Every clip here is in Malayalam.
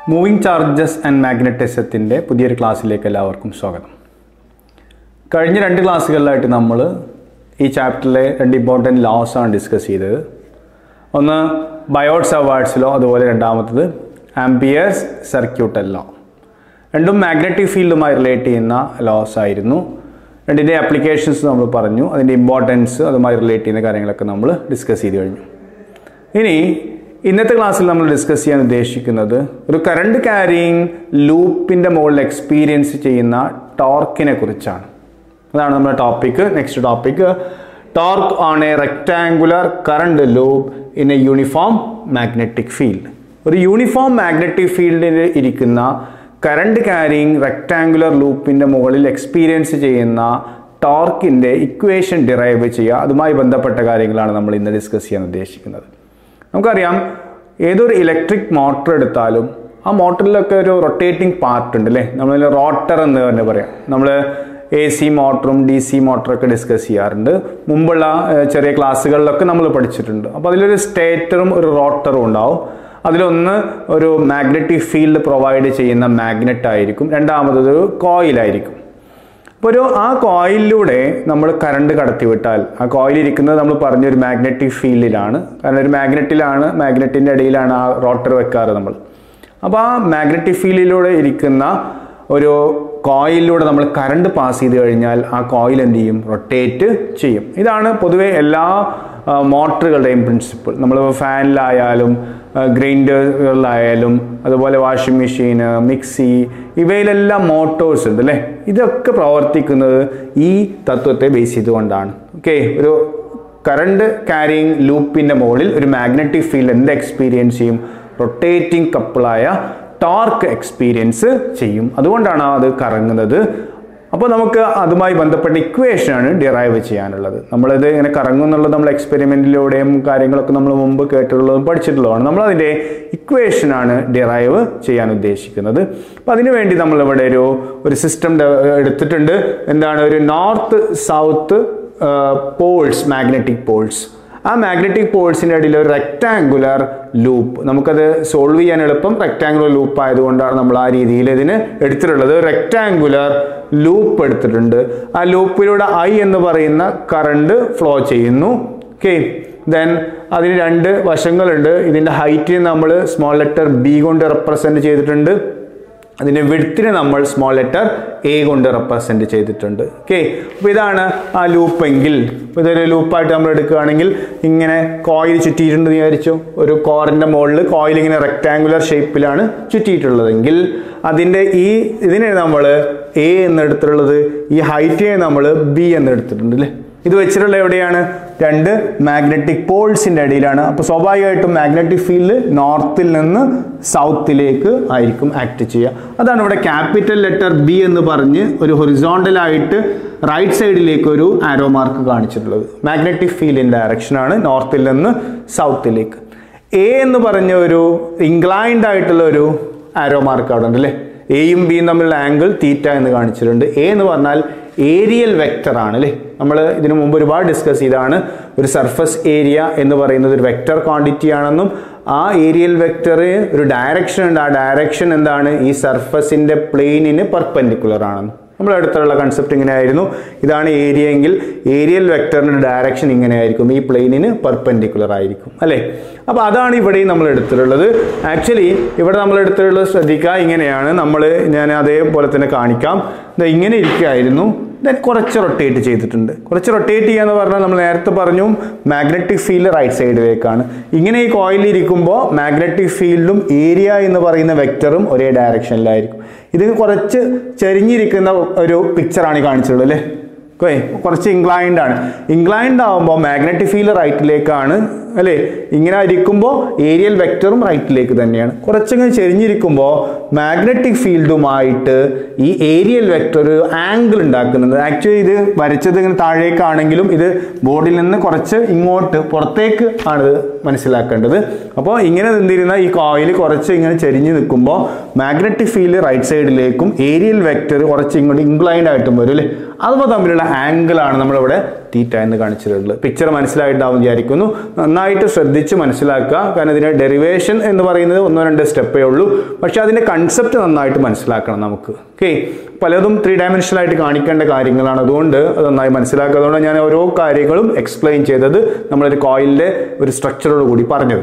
മൂവിങ് ചാർജസ് ആൻഡ് മാഗ്നറ്റിസത്തിൻ്റെ പുതിയൊരു ക്ലാസ്സിലേക്ക് എല്ലാവർക്കും സ്വാഗതം കഴിഞ്ഞ രണ്ട് ക്ലാസ്സുകളിലായിട്ട് നമ്മൾ ഈ ചാപ്റ്ററിലെ രണ്ട് ഇമ്പോർട്ടൻറ്റ് ലോസ് ആണ് ഡിസ്കസ് ചെയ്തത് ഒന്ന് ബയോട്ട്സ് അവാർഡ്സ് ലോ അതുപോലെ രണ്ടാമത്തത് ആംബിയേഴ്സ് സർക്യൂട്ടൽ ലോ രണ്ടും മാഗ്നറ്റിക് ഫീൽഡുമായി റിലേറ്റ് ചെയ്യുന്ന ലോസ് ആയിരുന്നു രണ്ടിൻ്റെ ആപ്ലിക്കേഷൻസ് നമ്മൾ പറഞ്ഞു അതിൻ്റെ ഇമ്പോർട്ടൻസ് അതുമായി റിലേറ്റ് ചെയ്യുന്ന കാര്യങ്ങളൊക്കെ നമ്മൾ ഡിസ്കസ് ചെയ്ത് കഴിഞ്ഞു ഇനി ഇന്നത്തെ ക്ലാസ്സിൽ നമ്മൾ ഡിസ്കസ് ചെയ്യാൻ ഉദ്ദേശിക്കുന്നത് ഒരു കറണ്ട് ക്യാരിയിങ് ലൂപ്പിൻ്റെ മുകളിൽ എക്സ്പീരിയൻസ് ചെയ്യുന്ന ടോർക്കിനെ കുറിച്ചാണ് അതാണ് നമ്മുടെ topic next topic torque on a rectangular current loop in a uniform magnetic field ഒരു യൂണിഫോം മാഗ്നറ്റിക് ഫീൽഡിൽ ഇരിക്കുന്ന കറണ്ട് ക്യാരിയിങ് റെക്ടാങ്കുലർ ലൂപ്പിൻ്റെ മുകളിൽ എക്സ്പീരിയൻസ് ചെയ്യുന്ന ടോർക്കിൻ്റെ ഇക്വേഷൻ ഡിറൈവ് ചെയ്യുക അതുമായി ബന്ധപ്പെട്ട കാര്യങ്ങളാണ് നമ്മൾ ഇന്ന് ഡിസ്കസ് ചെയ്യാൻ ഉദ്ദേശിക്കുന്നത് നമുക്കറിയാം ഏതൊരു ഇലക്ട്രിക് മോട്ടർ എടുത്താലും ആ മോട്ടറിലൊക്കെ ഒരു റൊട്ടേറ്റിംഗ് പാർട്ട് ഉണ്ട് അല്ലേ നമ്മൾ റോട്ടർ എന്ന് തന്നെ പറയാം നമ്മൾ എ സി മോട്ടറും ഡി സി മോട്ടറൊക്കെ ഡിസ്കസ് ചെയ്യാറുണ്ട് മുമ്പുള്ള ഏഹ്, ചെറിയ ക്ലാസ്സുകളിലൊക്കെ നമ്മൾ പഠിച്ചിട്ടുണ്ട് അപ്പോൾ അതിലൊരു സ്റ്റേറ്ററും ഒരു റോട്ടറും ഉണ്ടാവും അതിലൊന്ന് ഒരു മാഗ്നറ്റിക് ഫീൽഡ് പ്രൊവൈഡ് ചെയ്യുന്ന മാഗ്നറ്റ് ആയിരിക്കും രണ്ടാമത്തത് ഒരു കോയിലായിരിക്കും അപ്പോൾ ഒരു ആ കോയിലിലൂടെ നമ്മൾ കറണ്ട് കടത്തിവിട്ടാൽ ആ കോയിൽ ഇരിക്കുന്നത് നമ്മൾ പറഞ്ഞ ഒരു മാഗ്നറ്റിക് ഫീൽഡിലാണ് കാരണം ഒരു മാഗ്നറ്റിലാണ് മാഗ്നറ്റിൻ്റെ ഇടയിലാണ് ആ റോട്ടർ വെക്കാറ് നമ്മൾ അപ്പോൾ ആ മാഗ്നറ്റിക് ഫീൽഡിലൂടെ ഇരിക്കുന്ന ഒരു കോയിലിലൂടെ നമ്മൾ കറണ്ട് പാസ് ചെയ്ത് കഴിഞ്ഞാൽ ആ കോയിൽ എന്ത് ചെയ്യും റൊട്ടേറ്റ് ചെയ്യും ഇതാണ് പൊതുവെ എല്ലാ മോട്ടറുകളുടെയും പ്രിൻസിപ്പിൾ നമ്മൾ ഫാനിലായാലും ഗ്രൈൻഡറുകളിലായാലും അതുപോലെ വാഷിംഗ് മെഷീൻ മിക്സി ഇവയിലെല്ലാം മോട്ടോഴ്സ് ഉണ്ട് അല്ലേ ഇതൊക്കെ പ്രവർത്തിക്കുന്നത് ഈ തത്വത്തെ ബേസ് ചെയ്തുകൊണ്ടാണ് ഓക്കെ ഒരു കറണ്ട് ക്യാരിയിങ് ലൂപ്പിൻ്റെ മുകളിൽ ഒരു മാഗ്നറ്റിക് ഫീൽഡ് എന്ത് എക്സ്പീരിയൻസ് ചെയ്യും റൊട്ടേറ്റിംഗ് കപ്പിളായ ടോർക്ക് എക്സ്പീരിയൻസ് ചെയ്യും അതുകൊണ്ടാണ് അത് കറങ്ങുന്നത് അപ്പോൾ നമുക്ക് അതുമായി ബന്ധപ്പെട്ട ഇക്വേഷനാണ് ഡിറൈവ് ചെയ്യാനുള്ളത് നമ്മളിത് ഇങ്ങനെ കറങ്ങും എന്നുള്ളത് നമ്മൾ എക്സ്പെരിമെൻറ്റിലൂടെയും കാര്യങ്ങളൊക്കെ നമ്മൾ മുമ്പ് കേട്ടിട്ടുള്ളതും പഠിച്ചിട്ടുള്ളതാണ് നമ്മളതിൻ്റെ ഇക്വേഷനാണ് ഡിറൈവ് ചെയ്യാൻ ഉദ്ദേശിക്കുന്നത് അപ്പോൾ അതിനുവേണ്ടി നമ്മളിവിടെ ഒരു ഒരു സിസ്റ്റം എടുത്തിട്ടുണ്ട് എന്താണ് ഒരു north south poles magnetic poles ആ മാഗ്നറ്റിക് പോൾസിൻ്റെ ഇടയിൽ ഒരു റെക്റ്റാങ്കുലർ ലൂപ്പ് നമുക്കത് സോൾവ് ചെയ്യാൻ എളുപ്പം റെക്റ്റാങ്കുലർ ലൂപ്പ് ആയതുകൊണ്ടാണ് നമ്മൾ ആ രീതിയിൽ ഇതിന് എടുത്തിട്ടുള്ളത് റെക്റ്റാങ്കുലർ ലൂപ്പ് എടുത്തിട്ടുണ്ട് ആ ലൂപ്പിലൂടെ ഐ എന്ന് പറയുന്ന കറണ്ട് ഫ്ലോ ചെയ്യുന്നു ഓക്കെ ദെൻ അതിന് രണ്ട് വശങ്ങളുണ്ട് ഇതിൻ്റെ ഹൈറ്റിന് നമ്മൾ സ്മോൾ ലെറ്റർ ബി കൊണ്ട് റെപ്രസെൻറ്റ് ചെയ്തിട്ടുണ്ട് അതിൻ്റെ വിഡ്ത്തിനെ നമ്മൾ സ്മോൾ ലെറ്റർ എ കൊണ്ട് റെപ്രസെൻറ്റ് ചെയ്തിട്ടുണ്ട് ഓക്കെ അപ്പോൾ ഇതാണ് ആ ലൂപ്പെങ്കിൽ ഇതൊരു ലൂപ്പായിട്ട് നമ്മൾ എടുക്കുകയാണെങ്കിൽ ഇങ്ങനെ കോയിൽ ചുറ്റിയിട്ടുണ്ട് വിചാരിച്ചു ഒരു കോറിൻ്റെ മുകളിൽ കോയിൽ ഇങ്ങനെ റെക്റ്റാങ്കുലർ ഷേപ്പിലാണ് ചുറ്റിയിട്ടുള്ളതെങ്കിൽ അതിൻ്റെ ഈ ഇതിനെ നമ്മൾ എ എന്നെടുത്തിട്ടുള്ളത് ഈ ഹൈറ്റിനെ നമ്മൾ ബി എന്നെടുത്തിട്ടുണ്ട് അല്ലേ ഇത് വെച്ചിട്ടുള്ള എവിടെയാണ് രണ്ട് മാഗ്നറ്റിക് പോൾസിൻ്റെ ഇടയിലാണ് അപ്പോൾ സ്വാഭാവികമായിട്ടും മാഗ്നറ്റിക് ഫീൽഡ് നോർത്തിൽ നിന്ന് സൗത്തിലേക്ക് ആയിരിക്കും ആക്ട് ചെയ്യുക അതാണ് ഇവിടെ ക്യാപിറ്റൽ ലെറ്റർ ബി എന്ന് പറഞ്ഞ് ഒരു ഹൊറിസോണ്ടലായിട്ട് റൈറ്റ് സൈഡിലേക്ക് ഒരു ആരോ മാർക്ക് കാണിച്ചിട്ടുള്ളത് മാഗ്നറ്റിക് ഫീൽഡിൻ്റെ ഡയറക്ഷനാണ് നോർത്തിൽ നിന്ന് സൗത്തിലേക്ക് എ എന്ന് പറഞ്ഞ ഒരു ഇൻക്ലൈൻഡ് ആയിട്ടുള്ള ഒരു ആരോ മാർക്ക് അവിടെ ഉണ്ട് അല്ലേ എയും ബിയും തമ്മിലുള്ള ആംഗിൾ തീറ്റ എന്ന് കാണിച്ചിട്ടുണ്ട് എ എന്ന് പറഞ്ഞാൽ ഏരിയൽ വെക്റ്റർ ആണ് അല്ലേ നമ്മൾ ഇതിനു മുമ്പ് ഒരുപാട് ഡിസ്കസ് ചെയ്താണ് ഒരു സർഫസ് ഏരിയ എന്ന് പറയുന്നത് ഒരു വെക്റ്റർ ക്വാണ്ടിറ്റി ആണെന്നും ആ ഏരിയൽ വെക്റ്റർ ഒരു ഡയറക്ഷൻ ഉണ്ട് ആ ഡയറക്ഷൻ എന്താണ് ഈ സർഫസിൻ്റെ പ്ലെയിനിന് പെർപെൻഡിക്കുലർ ആണെന്ന് നമ്മൾ അടുത്തുള്ള കൺസെപ്റ്റ് ഇങ്ങനെയായിരുന്നു ഇതാണ് ഏരിയ എങ്കിൽ ഏരിയൽ വെക്ടറിൻ്റെ ഡയറക്ഷൻ ഇങ്ങനെയായിരിക്കും ഈ പ്ലെയിനിന് പെർപെൻഡിക്കുലർ ആയിരിക്കും അല്ലേ അപ്പോൾ അതാണ് ഇവിടെയും നമ്മൾ എടുത്തിട്ടുള്ളത് ആക്ച്വലി ഇവിടെ നമ്മൾ എടുത്തിട്ടുള്ളത് ശ്രദ്ധിക്കുക ഇങ്ങനെയാണ് നമ്മൾ ഞാൻ അതേപോലെ തന്നെ കാണിക്കാം ദാ ഇങ്ങനെ ഇരിക്കുകയായിരുന്നു ദെൻ കുറച്ച് റൊട്ടേറ്റ് ചെയ്തിട്ടുണ്ട് കുറച്ച് റൊട്ടേറ്റ് ചെയ്യുക എന്ന് പറഞ്ഞാൽ നമ്മൾ നേരത്തെ പറഞ്ഞു മാഗ്നറ്റിക് ഫീൽഡ് റൈറ്റ് സൈഡിലേക്കാണ് ഇങ്ങനെ ഈ കോയിലിൽ ഇരിക്കുമ്പോൾ മാഗ്നറ്റിക് ഫീൽഡും ഏരിയ എന്ന് പറയുന്ന വെക്റ്ററും ഒരേ ഡയറക്ഷനിലായിരിക്കും ഇത് കുറച്ച് ചെരിഞ്ഞിരിക്കുന്ന ഒരു പിക്ചറാണ് ഈ കാണിച്ചിട്ടുള്ളത് അല്ലേ ഓക്കെ കുറച്ച് ഇൻക്ലൈൻഡ് ആണ് ഇൻക്ലൈൻഡ് ആകുമ്പോൾ മാഗ്നറ്റിക് ഫീൽഡ് റൈറ്റിലേക്കാണ് അല്ലേ ഇങ്ങനെ ഇരിക്കുമ്പോൾ ഏരിയൽ വെക്റ്ററും റൈറ്റിലേക്ക് തന്നെയാണ് കുറച്ചങ്ങനെ ചെരിഞ്ഞിരിക്കുമ്പോൾ മാഗ്നറ്റിക് ഫീൽഡുമായിട്ട് ഈ ഏരിയൽ വെക്റ്റർ ഒരു ആംഗിൾ ഉണ്ടാക്കുന്നുണ്ട് ആക്ച്വലി ഇത് വരച്ചത് ഇങ്ങനെ താഴേക്കാണെങ്കിലും ഇത് ബോർഡിൽ നിന്ന് കുറച്ച് ഇങ്ങോട്ട് പുറത്തേക്ക് ആണ് ഇത് മനസ്സിലാക്കേണ്ടത് അപ്പോൾ ഇങ്ങനെ നിന്നിരുന്ന ഈ കോയിൽ കുറച്ച് ഇങ്ങനെ ചെരിഞ്ഞ് നിൽക്കുമ്പോൾ മാഗ്നറ്റിക് ഫീൽഡ് റൈറ്റ് സൈഡിലേക്കും ഏരിയൽ വെക്റ്റർ കുറച്ച് ഇങ്ങോട്ട് ഇൻക്ലൈൻഡ് ആയിട്ടും വരും അല്ലേ അതുമ്പോൾ തമ്മിലുള്ള ആംഗിൾ ആണ് നമ്മളിവിടെ തീറ്റ എന്ന് കാണിച്ചിട്ടുള്ളത് പിക്ചർ മനസ്സിലായിട്ടാവും വിചാരിക്കുന്നു നന്നായിട്ട് ശ്രദ്ധിച്ച് മനസ്സിലാക്കുക കാരണം ഇതിന്റെ ഡെറിവേഷൻ എന്ന് പറയുന്നത് ഒന്നോ രണ്ടോ സ്റ്റെപ്പേ ഉള്ളൂ പക്ഷെ അതിന്റെ കൺസെപ്റ്റ് നന്നായിട്ട് മനസ്സിലാക്കണം നമുക്ക് ഓക്കെ പലതും ത്രീ ഡയമെൻഷനൽ ആയിട്ട് കാണിക്കേണ്ട കാര്യങ്ങളാണ് അതുകൊണ്ട് അത് നന്നായി മനസ്സിലാക്കുക അതുകൊണ്ട് ഞാൻ ഓരോ കാര്യങ്ങളും എക്സ്പ്ലെയിൻ ചെയ്തത് നമ്മളൊരു കോയിലിന്റെ ഒരു സ്ട്രക്ചറോട് കൂടി പറഞ്ഞത്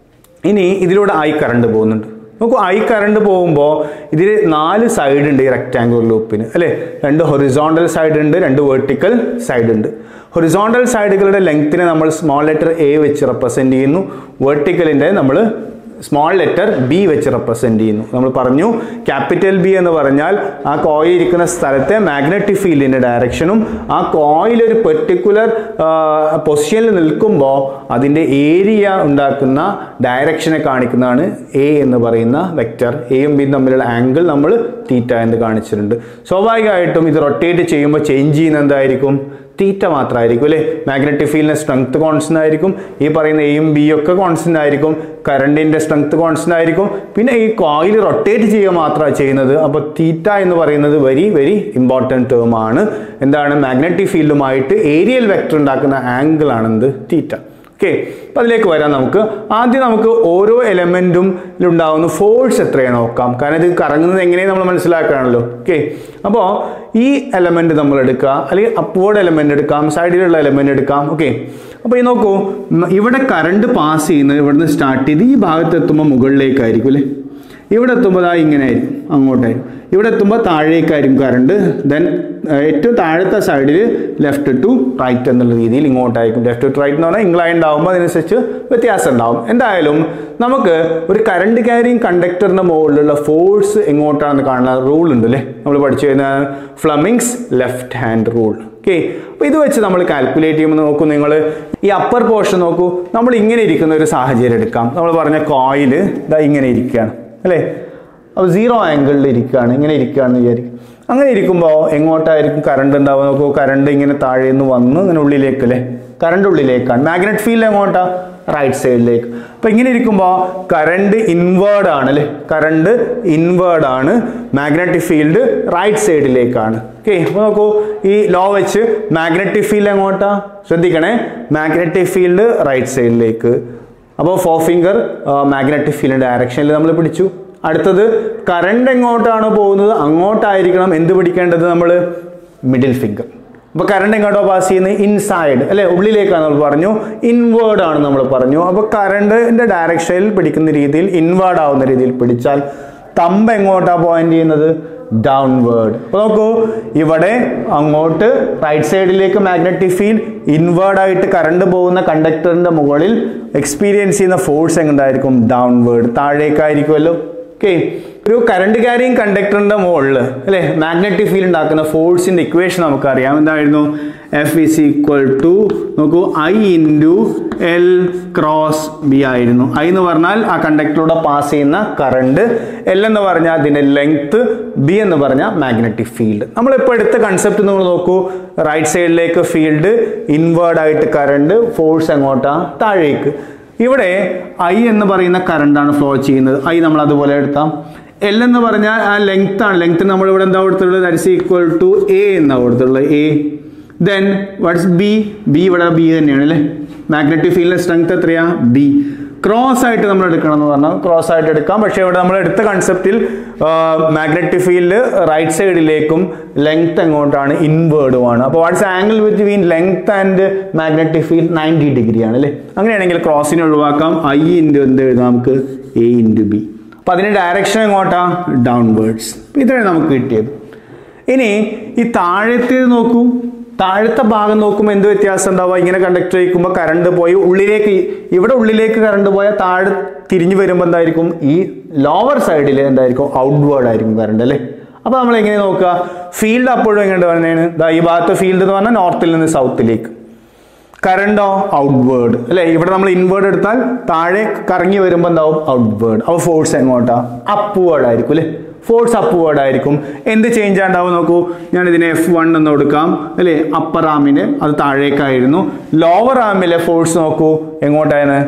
ഇനി ഇതിലൂടെ ഐ കറണ്ട് പോകുന്നുണ്ട് നോക്കൂ ഐ കറണ്ട് പോകുമ്പോൾ ഇതിൽ നാല് സൈഡ് ഉണ്ട് ഈ റെക്റ്റാങ്കുലർ ലൂപ്പിന് അല്ലേ രണ്ട് ഹൊറിസോണ്ടൽ സൈഡ് ഉണ്ട് രണ്ട് വേർട്ടിക്കൽ സൈഡ് ഉണ്ട് ഹൊറിസോണ്ടൽ സൈഡുകളുടെ ലെങ്ത്തിനെ നമ്മൾ സ്മോൾ ലെറ്റർ എ വെച്ച് റെപ്രസെൻറ്റ് ചെയ്യുന്നു വേർട്ടിക്കലിൻ്റെ നമ്മൾ സ്മോൾ ലെറ്റർ ബി വെച്ച് റെപ്രസെൻറ്റ് ചെയ്യുന്നു നമ്മൾ പറഞ്ഞു ക്യാപിറ്റൽ ബി എന്ന് പറഞ്ഞാൽ ആ കോയിൽ ഇരിക്കുന്ന സ്ഥലത്തെ മാഗ്നറ്റിക് ഫീൽഡിൻ്റെ ഡയറക്ഷനും ആ കോയിൽ ഒരു പെർട്ടിക്കുലർ പൊസിഷനിൽ നിൽക്കുമ്പോൾ അതിൻ്റെ ഏരിയ ഉണ്ടാക്കുന്ന ഡയറക്ഷനെ കാണിക്കുന്നതാണ് എ എന്ന് പറയുന്ന വെക്റ്റർ എയും ബിയും തമ്മിലുള്ള ആംഗിൾ നമ്മൾ തീറ്റ എന്ന് കാണിച്ചിട്ടുണ്ട് സ്വാഭാവികമായിട്ടും ഇത് റൊട്ടേറ്റ് ചെയ്യുമ്പോൾ ചേഞ്ച് ചെയ്യുന്ന എന്തായിരിക്കും തീറ്റ മാത്രമായിരിക്കും അല്ലേ മാഗ്നറ്റിക് ഫീൽഡിന്റെ സ്ട്രെങ്ത് കോൺസ്റ്റന്റ് ആയിരിക്കും ഈ പറയുന്ന എയും ബി ഒക്കെ കോൺസ്റ്റന്റ് ആയിരിക്കും കറണ്ടിന്റെ സ്ട്രെങ്ത് കോൺസ്റ്റന്റ് ആയിരിക്കും പിന്നെ ഈ കോയിൽ റൊട്ടേറ്റ് ചെയ്യുക മാത്രമാണ് ചെയ്യുന്നത് അപ്പോൾ തീറ്റ എന്ന് പറയുന്നത് വെരി വെരി ഇമ്പോർട്ടൻറ്റ് ടേം ആണ് എന്താണ് മാഗ്നറ്റിക് ഫീൽഡുമായിട്ട് ഏരിയൽ വെക്ടർ ഉണ്ടാക്കുന്ന ആംഗിൾ ആണെന്ത് തീറ്റ ഓക്കെ അപ്പം അതിലേക്ക് വരാം നമുക്ക് ആദ്യം നമുക്ക് ഓരോ എലമെൻറ്റും ഉണ്ടാകുന്ന ഫോഴ്സ് എത്രയാണ് നോക്കാം കാരണം ഇത് കറങ്ങുന്നത് എങ്ങനെയാണ് നമ്മൾ മനസ്സിലാക്കുകയാണല്ലോ ഓക്കെ അപ്പോൾ ഈ എലമെൻറ്റ് നമ്മൾ എടുക്കുക അല്ലെങ്കിൽ അപ്വേർഡ് എലമെൻറ്റ് എടുക്കാം സൈഡിലുള്ള എലമെൻറ്റ് എടുക്കാം ഓക്കെ അപ്പോൾ ഈ നോക്കൂ ഉം, ഇവിടെ കറണ്ട് പാസ് ചെയ്യുന്നത് ഇവിടുന്ന് സ്റ്റാർട്ട് ചെയ്ത് ഈ ഭാഗത്ത് എത്തുമ്പോൾ മുകളിലേക്കായിരിക്കും അല്ലേ ഇവിടെ എത്തുമ്പോൾ ദാ ഇങ്ങനെ ആയിരിക്കും അങ്ങോട്ടായിരിക്കും ഇവിടെ എത്തുമ്പോൾ താഴേക്കായിരിക്കും കറണ്ട് ദെൻ ഏറ്റവും താഴത്തെ സൈഡിൽ ലെഫ്റ്റ് ടു റൈറ്റ് എന്നുള്ള രീതിയിൽ ഇങ്ങോട്ടായിരിക്കും ലെഫ്റ്റ് ടു റൈറ്റ് എന്ന് പറഞ്ഞാൽ ഇംഗ്ലൈൻഡ് ആകുമ്പോൾ അതിനനുസരിച്ച് വ്യത്യാസം ഉണ്ടാവും എന്തായാലും നമുക്ക് ഒരു കറണ്ട് ക്യാരിങ് കണ്ടക്ടറിന്റെ മുകളിലുള്ള ഫോഴ്സ് എങ്ങോട്ടാണെന്ന് കാണുന്ന റൂൾ ഉണ്ട് അല്ലേ നമ്മൾ പഠിച്ചു കഴിഞ്ഞ Fleming's left hand rule okay അപ്പോൾ ഇത് വെച്ച് നമ്മൾ കാൽക്കുലേറ്റ് ചെയ്യുമ്പോൾ നോക്കൂ നിങ്ങൾ ഈ അപ്പർ പോർഷൻ നോക്കൂ നമ്മൾ ഇങ്ങനെ ഇരിക്കുന്ന ഒരു സാഹചര്യം എടുക്കാം നമ്മൾ പറഞ്ഞ കോയിൽ ഇതാ ഇങ്ങനെ ഇരിക്കുകയാണ് അല്ലേ അപ്പോൾ സീറോ ആംഗിളിൽ ഇരിക്കുകയാണ് ഇങ്ങനെ ഇരിക്കുകയാണെന്ന് വിചാരിക്കും അങ്ങനെ ഇരിക്കുമ്പോൾ എങ്ങോട്ടായിരിക്കും കറണ്ട് ഉണ്ടാവുക നോക്കൂ കറണ്ട് ഇങ്ങനെ താഴെ നിന്ന് വന്ന് ഇങ്ങനെ ഉള്ളിലേക്ക് അല്ലേ കറണ്ട് ഉള്ളിലേക്കാണ് മാഗ്നറ്റ് ഫീൽഡ് എങ്ങോട്ടാ റൈറ്റ് സൈഡിലേക്ക് അപ്പോൾ ഇങ്ങനെ ഇരിക്കുമ്പോൾ കറണ്ട് ഇൻവേർഡ് ആണ് അല്ലേ കറണ്ട് ഇൻവേർഡ് ആണ് മാഗ്നറ്റിക് ഫീൽഡ് റൈറ്റ് സൈഡിലേക്കാണ് ഓക്കെ അപ്പോൾ നോക്കൂ ഈ ലോ വെച്ച് മാഗ്നറ്റിക് ഫീൽഡ് എങ്ങോട്ടാ ശ്രദ്ധിക്കണേ മാഗ്നറ്റിക് ഫീൽഡ് റൈറ്റ് സൈഡിലേക്ക് അപ്പോൾ ഫോർ ഫിംഗർ മാഗ്നറ്റിക് ഫീൽഡ് ഡയറക്ഷനിൽ നമ്മൾ പിടിച്ചു അടുത്തത് കറണ്ട് എങ്ങോട്ടാണ് പോകുന്നത് അങ്ങോട്ടായിരിക്കണം എന്ത് പിടിക്കേണ്ടത് നമ്മൾ മിഡിൽ ഫിംഗർ അപ്പോൾ കറണ്ട് എങ്ങോട്ടോ പാസ് ചെയ്യുന്നത് ഇൻസൈഡ് അല്ലെ ഉള്ളിലേക്കാണ് നമ്മൾ പറഞ്ഞു ഇൻവേർഡ് ആണ് നമ്മൾ പറഞ്ഞു അപ്പോൾ കറണ്ടിന്റെ ഡയറക്ഷനിൽ പിടിക്കുന്ന രീതിയിൽ ഇൻവേർഡ് ആവുന്ന രീതിയിൽ പിടിച്ചാൽ തമ്പ് എങ്ങോട്ടാ പോയിന്റ് ചെയ്യുന്നത് ഡൗൺവേർഡ് അപ്പോൾ നോക്കൂ ഇവിടെ അങ്ങോട്ട് റൈറ്റ് സൈഡിലേക്ക് മാഗ്നറ്റിക് ഫീൽഡ് ഇൻവേർഡ് ആയിട്ട് കറണ്ട് പോകുന്ന കണ്ടക്ടറിന്റെ മുകളിൽ എക്സ്പീരിയൻസ് ചെയ്യുന്ന ഫോഴ്സ് എങ്ങോട്ടായിരിക്കും ഡൗൺവേർഡ് താഴേക്കായിരിക്കുമല്ലോ ഓക്കെ ഒരു കറണ്ട് ക്യാരിങ് കണ്ടക്ടറിന്റെ മുകളിൽ അല്ലെ മാഗ്നറ്റിക് ഫീൽഡ് ഉണ്ടാക്കുന്ന ഫോഴ്സിന്റെ ഇക്വേഷൻ നമുക്കറിയാം എന്തായിരുന്നു എഫ് ഇസ് ഈക്വൽ ടു നോക്കൂ I into L cross B ആയിരുന്നു ഐ എന്ന് പറഞ്ഞാൽ ആ കണ്ടക്ടറിലൂടെ പാസ് ചെയ്യുന്ന കറണ്ട് എൽ എന്ന് പറഞ്ഞാൽ അതിന്റെ ലെങ്ത് ബി എന്ന് പറഞ്ഞാൽ മാഗ്നറ്റിക് ഫീൽഡ് നമ്മളിപ്പോൾ എടുത്ത കൺസെപ്റ്റ് നമ്മൾ നോക്കൂ റൈറ്റ് സൈഡിലേക്ക് ഫീൽഡ് ഇൻവേർഡ് ആയിട്ട് കറണ്ട് ഫോഴ്സ് എങ്ങോട്ടാ താഴേക്ക് ഇവിടെ ഐ എന്ന് പറയുന്ന കറണ്ടാണ് ഫ്ലോ ചെയ്യുന്നത് ഐ നമ്മൾ അതുപോലെ എടുത്താം എൽ എന്ന് പറഞ്ഞാൽ ആ ലെങ്ത് ആണ് ലെങ്ത് നമ്മൾ ഇവിടെ എന്താ കൊടുത്തിട്ടുള്ളത് ദാറ്റ്സ് ഈക്വൽ ടു എ എന്നാ കൊടുത്തിട്ടുള്ളത് A then what's B B ഇവിടെ ബി തന്നെയാണ് അല്ലേ മാഗ്നറ്റിക് ഫീൽഡിന്റെ സ്ട്രെങ്ത് എത്രയാ ബി ക്രോസ് ആയിട്ട് നമ്മൾ എടുക്കണം എന്ന് പറഞ്ഞാൽ ക്രോസ് ആയിട്ട് എടുക്കാം പക്ഷേ ഇവിടെ നമ്മൾ എടുത്ത കൺസെപ്റ്റിൽ മാഗ്നറ്റിക് ഫീൽഡ് റൈറ്റ് സൈഡിലേക്കും ലെങ്ത് എങ്ങോട്ടാണ് ഇൻവേർഡുമാണ് അപ്പോൾ what's angle between length and magnetic field ninety degree ആണ് അല്ലേ അങ്ങനെയാണെങ്കിൽ ക്രോസിനെ ഒഴിവാക്കാം ഐ ഇൻറ്റു എന്ത് എഴുതാം നമുക്ക് എ ഇൻറ്റു ബി അപ്പോൾ അതിൻ്റെ ഡയറക്ഷൻ എങ്ങോട്ടാ ഡൗൺവേർഡ്സ് ഇത്രയാണ് നമുക്ക് കിട്ടിയത് ഇനി ഈ താഴത്തേത് നോക്കൂ താഴത്തെ ഭാഗം നോക്കുമ്പോൾ എന്ത് വ്യത്യാസം ഉണ്ടാവുക ഇങ്ങനെ കണ്ടക്ടർ ചെയ്യിക്കുമ്പോൾ കറണ്ട് പോയി ഉള്ളിലേക്ക് ഇവിടെ ഉള്ളിലേക്ക് കറണ്ട് പോയാൽ താഴെ തിരിഞ്ഞു വരുമ്പോൾ എന്തായിരിക്കും ഈ ലോവർ സൈഡിൽ എന്തായിരിക്കും ഔട്ട്വേർഡ് ആയിരിക്കും കറണ്ട് അല്ലേ അപ്പോൾ നമ്മൾ എങ്ങനെ നോക്കുക ഫീൽഡ് അപ്പോഴും എങ്ങനെ പറഞ്ഞാണ് ദാ ഈ ഭാഗത്തെ ഫീൽഡ് എന്ന് പറഞ്ഞാൽ നോർത്തിൽ നിന്ന് സൗത്തിലേക്ക് കറണ്ടോ ഔട്ട്വേർഡ് അല്ലെ ഇവിടെ നമ്മൾ ഇൻവേർഡ് എടുത്താൽ താഴെ കറങ്ങി വരുമ്പോൾ എന്താവും ഔട്ട്വേർഡ് അപ്പോൾ ഫോഴ്സ് എങ്ങോട്ടാ അപ്വേർഡ് ആയിരിക്കും അല്ലേ ഫോഴ്സ് അപ്വേർഡ് ആയിരിക്കും എന്ത് ചേഞ്ച് ഉണ്ടാവും നോക്കൂ ഞാൻ ഇതിനെ എഫ് വൺ എന്ന് കൊടുക്കാം അല്ലേ അപ്പർ ആമിന് അത് താഴേക്കായിരുന്നു ലോവർ ആമിലെ ഫോഴ്സ് നോക്കൂ എങ്ങോട്ടായിരുന്നു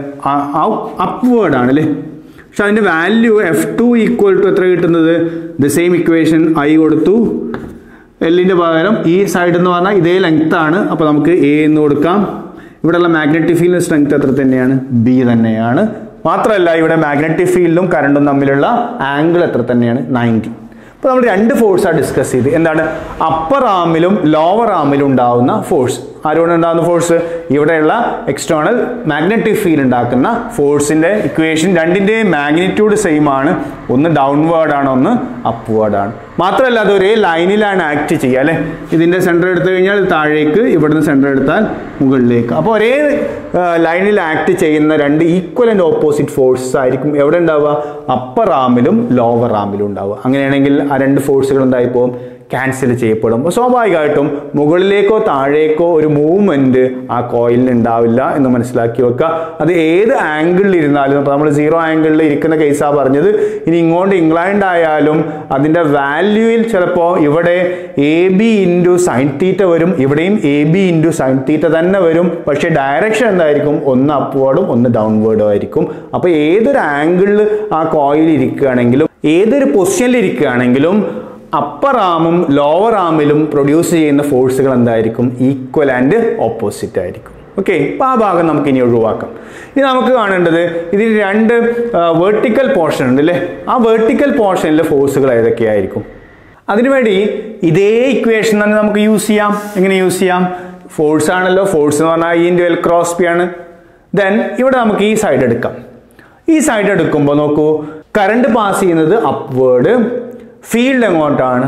അപ്വേർഡ് ആണ് അല്ലേ പക്ഷെ അതിന്റെ value F to equal to എത്ര കിട്ടുന്നത് ദ സെയിം ഇക്വേഷൻ ഐ കൊടുത്തു എല്ലിൻ്റെ പകരം ഈ സൈഡ് എന്ന് പറഞ്ഞാൽ ഇതേ ലെങ്ത് ആണ് അപ്പോൾ നമുക്ക് എ എന്ന് കൊടുക്കാം ഇവിടെയുള്ള മാഗ്നറ്റിക് ഫീൽഡിൻ്റെ സ്ട്രെങ്ത് എത്ര തന്നെയാണ് ബി തന്നെയാണ് മാത്രമല്ല ഇവിടെ മാഗ്നറ്റിക് ഫീൽഡും കറണ്ടും തമ്മിലുള്ള ആംഗിൾ എത്ര തന്നെയാണ് നയൻറ്റി അപ്പോൾ നമ്മൾ രണ്ട് ഫോഴ്സാണ് ഡിസ്കസ് ചെയ്ത് എന്താണ് അപ്പർ ആമിലും ലോവർ ആമിലും ഉണ്ടാവുന്ന ഫോഴ്സ് ആരോട് ഉണ്ടാകുന്ന ഫോഴ്സ് ഇവിടെയുള്ള എക്സ്റ്റേണൽ മാഗ്നറ്റിക് ഫീൽഡ് ഉണ്ടാക്കുന്ന ഫോഴ്സിന്റെ ഇക്വേഷൻ രണ്ടിന്റെയും മാഗ്നിറ്റ്യൂഡ് സെയിം ആണ് ഒന്ന് ഡൗൺവേർഡ് ആണ് ഒന്ന് അപ്വേർഡ് ആണ് മാത്രമല്ല അത് ഒരേ ലൈനിലാണ് ആക്ട് ചെയ്യുക അല്ലെ ഇതിന്റെ സെന്റർ എടുത്തു കഴിഞ്ഞാൽ ഇത് താഴേക്ക് ഇവിടുന്ന് സെന്റർ എടുത്താൽ മുകളിലേക്ക് അപ്പോൾ ഒരേ ലൈനിൽ ആക്ട് ചെയ്യുന്ന രണ്ട് ഈക്വൽ ആൻഡ് ഓപ്പോസിറ്റ് ഫോഴ്സസ് ആയിരിക്കും എവിടെ ഉണ്ടാവുക അപ്പർ ആമിലും ലോവർ ആമിലും ഉണ്ടാവുക അങ്ങനെയാണെങ്കിൽ ആ രണ്ട് ഫോഴ്സുകൾ എന്തായിപ്പോൾ ക്യാൻസൽ ചെയ്യപ്പെടും അപ്പോൾ സ്വാഭാവികമായിട്ടും മുകളിലേക്കോ താഴേക്കോ ഒരു മൂവ്മെന്റ് ആ കോയിലിന് ഉണ്ടാവില്ല എന്ന് മനസ്സിലാക്കി വെക്കുക അത് ഏത് ആംഗിളിൽ ഇരുന്നാലും അപ്പോൾ നമ്മൾ സീറോ ആംഗിളിൽ ഇരിക്കുന്ന കേസാണ് പറഞ്ഞത് ഇനി ഇങ്ങോട്ട് ഇംഗ്ലൈൻഡ് ആയാലും അതിൻ്റെ വാല്യൂയിൽ ചിലപ്പോൾ ഇവിടെ A B into sine theta വരും ഇവിടെയും A B into sine theta തന്നെ വരും പക്ഷേ ഡയറക്ഷൻ എന്തായിരിക്കും ഒന്ന് അപ്വേർഡും ഒന്ന് ഡൗൺവേർഡും ആയിരിക്കും അപ്പോൾ ഏതൊരു ആംഗിളിൽ ആ കോയിൽ ഇരിക്കുകയാണെങ്കിലും ഏതൊരു പൊസിഷനിൽ ഇരിക്കുകയാണെങ്കിലും അപ്പർ ആമും ലോവർ ആമിലും പ്രൊഡ്യൂസ് ചെയ്യുന്ന ഫോഴ്സുകൾ എന്തായിരിക്കും ഈക്വൽ ആൻഡ് ഓപ്പോസിറ്റ് ആയിരിക്കും ഓക്കെ അപ്പോൾ ആ ഭാഗം നമുക്ക് ഇനി ഒഴിവാക്കാം ഇനി നമുക്ക് കാണേണ്ടത് ഇതിൽ രണ്ട് വേർട്ടിക്കൽ പോർഷൻ ഉണ്ട് അല്ലേ ആ വേർട്ടിക്കൽ പോർഷനിലെ ഫോഴ്സുകൾ ഏതൊക്കെയായിരിക്കും അതിനുവേണ്ടി ഇതേ ഇക്വേഷൻ തന്നെ നമുക്ക് യൂസ് ചെയ്യാം എങ്ങനെ യൂസ് ചെയ്യാം ഫോഴ്സ് ആണല്ലോ ഫോഴ്സ് എന്ന് പറഞ്ഞാൽ ഈ ഇൻറ്റു എൽ ക്രോസ് പി ആണ് ദെൻ ഇവിടെ നമുക്ക് ഈ സൈഡ് എടുക്കാം ഈ സൈഡ് എടുക്കുമ്പോൾ നോക്കൂ കറണ്ട് പാസ് ചെയ്യുന്നത് അപ്വേർഡ് ഫീൽഡ് എങ്ങോട്ടാണ്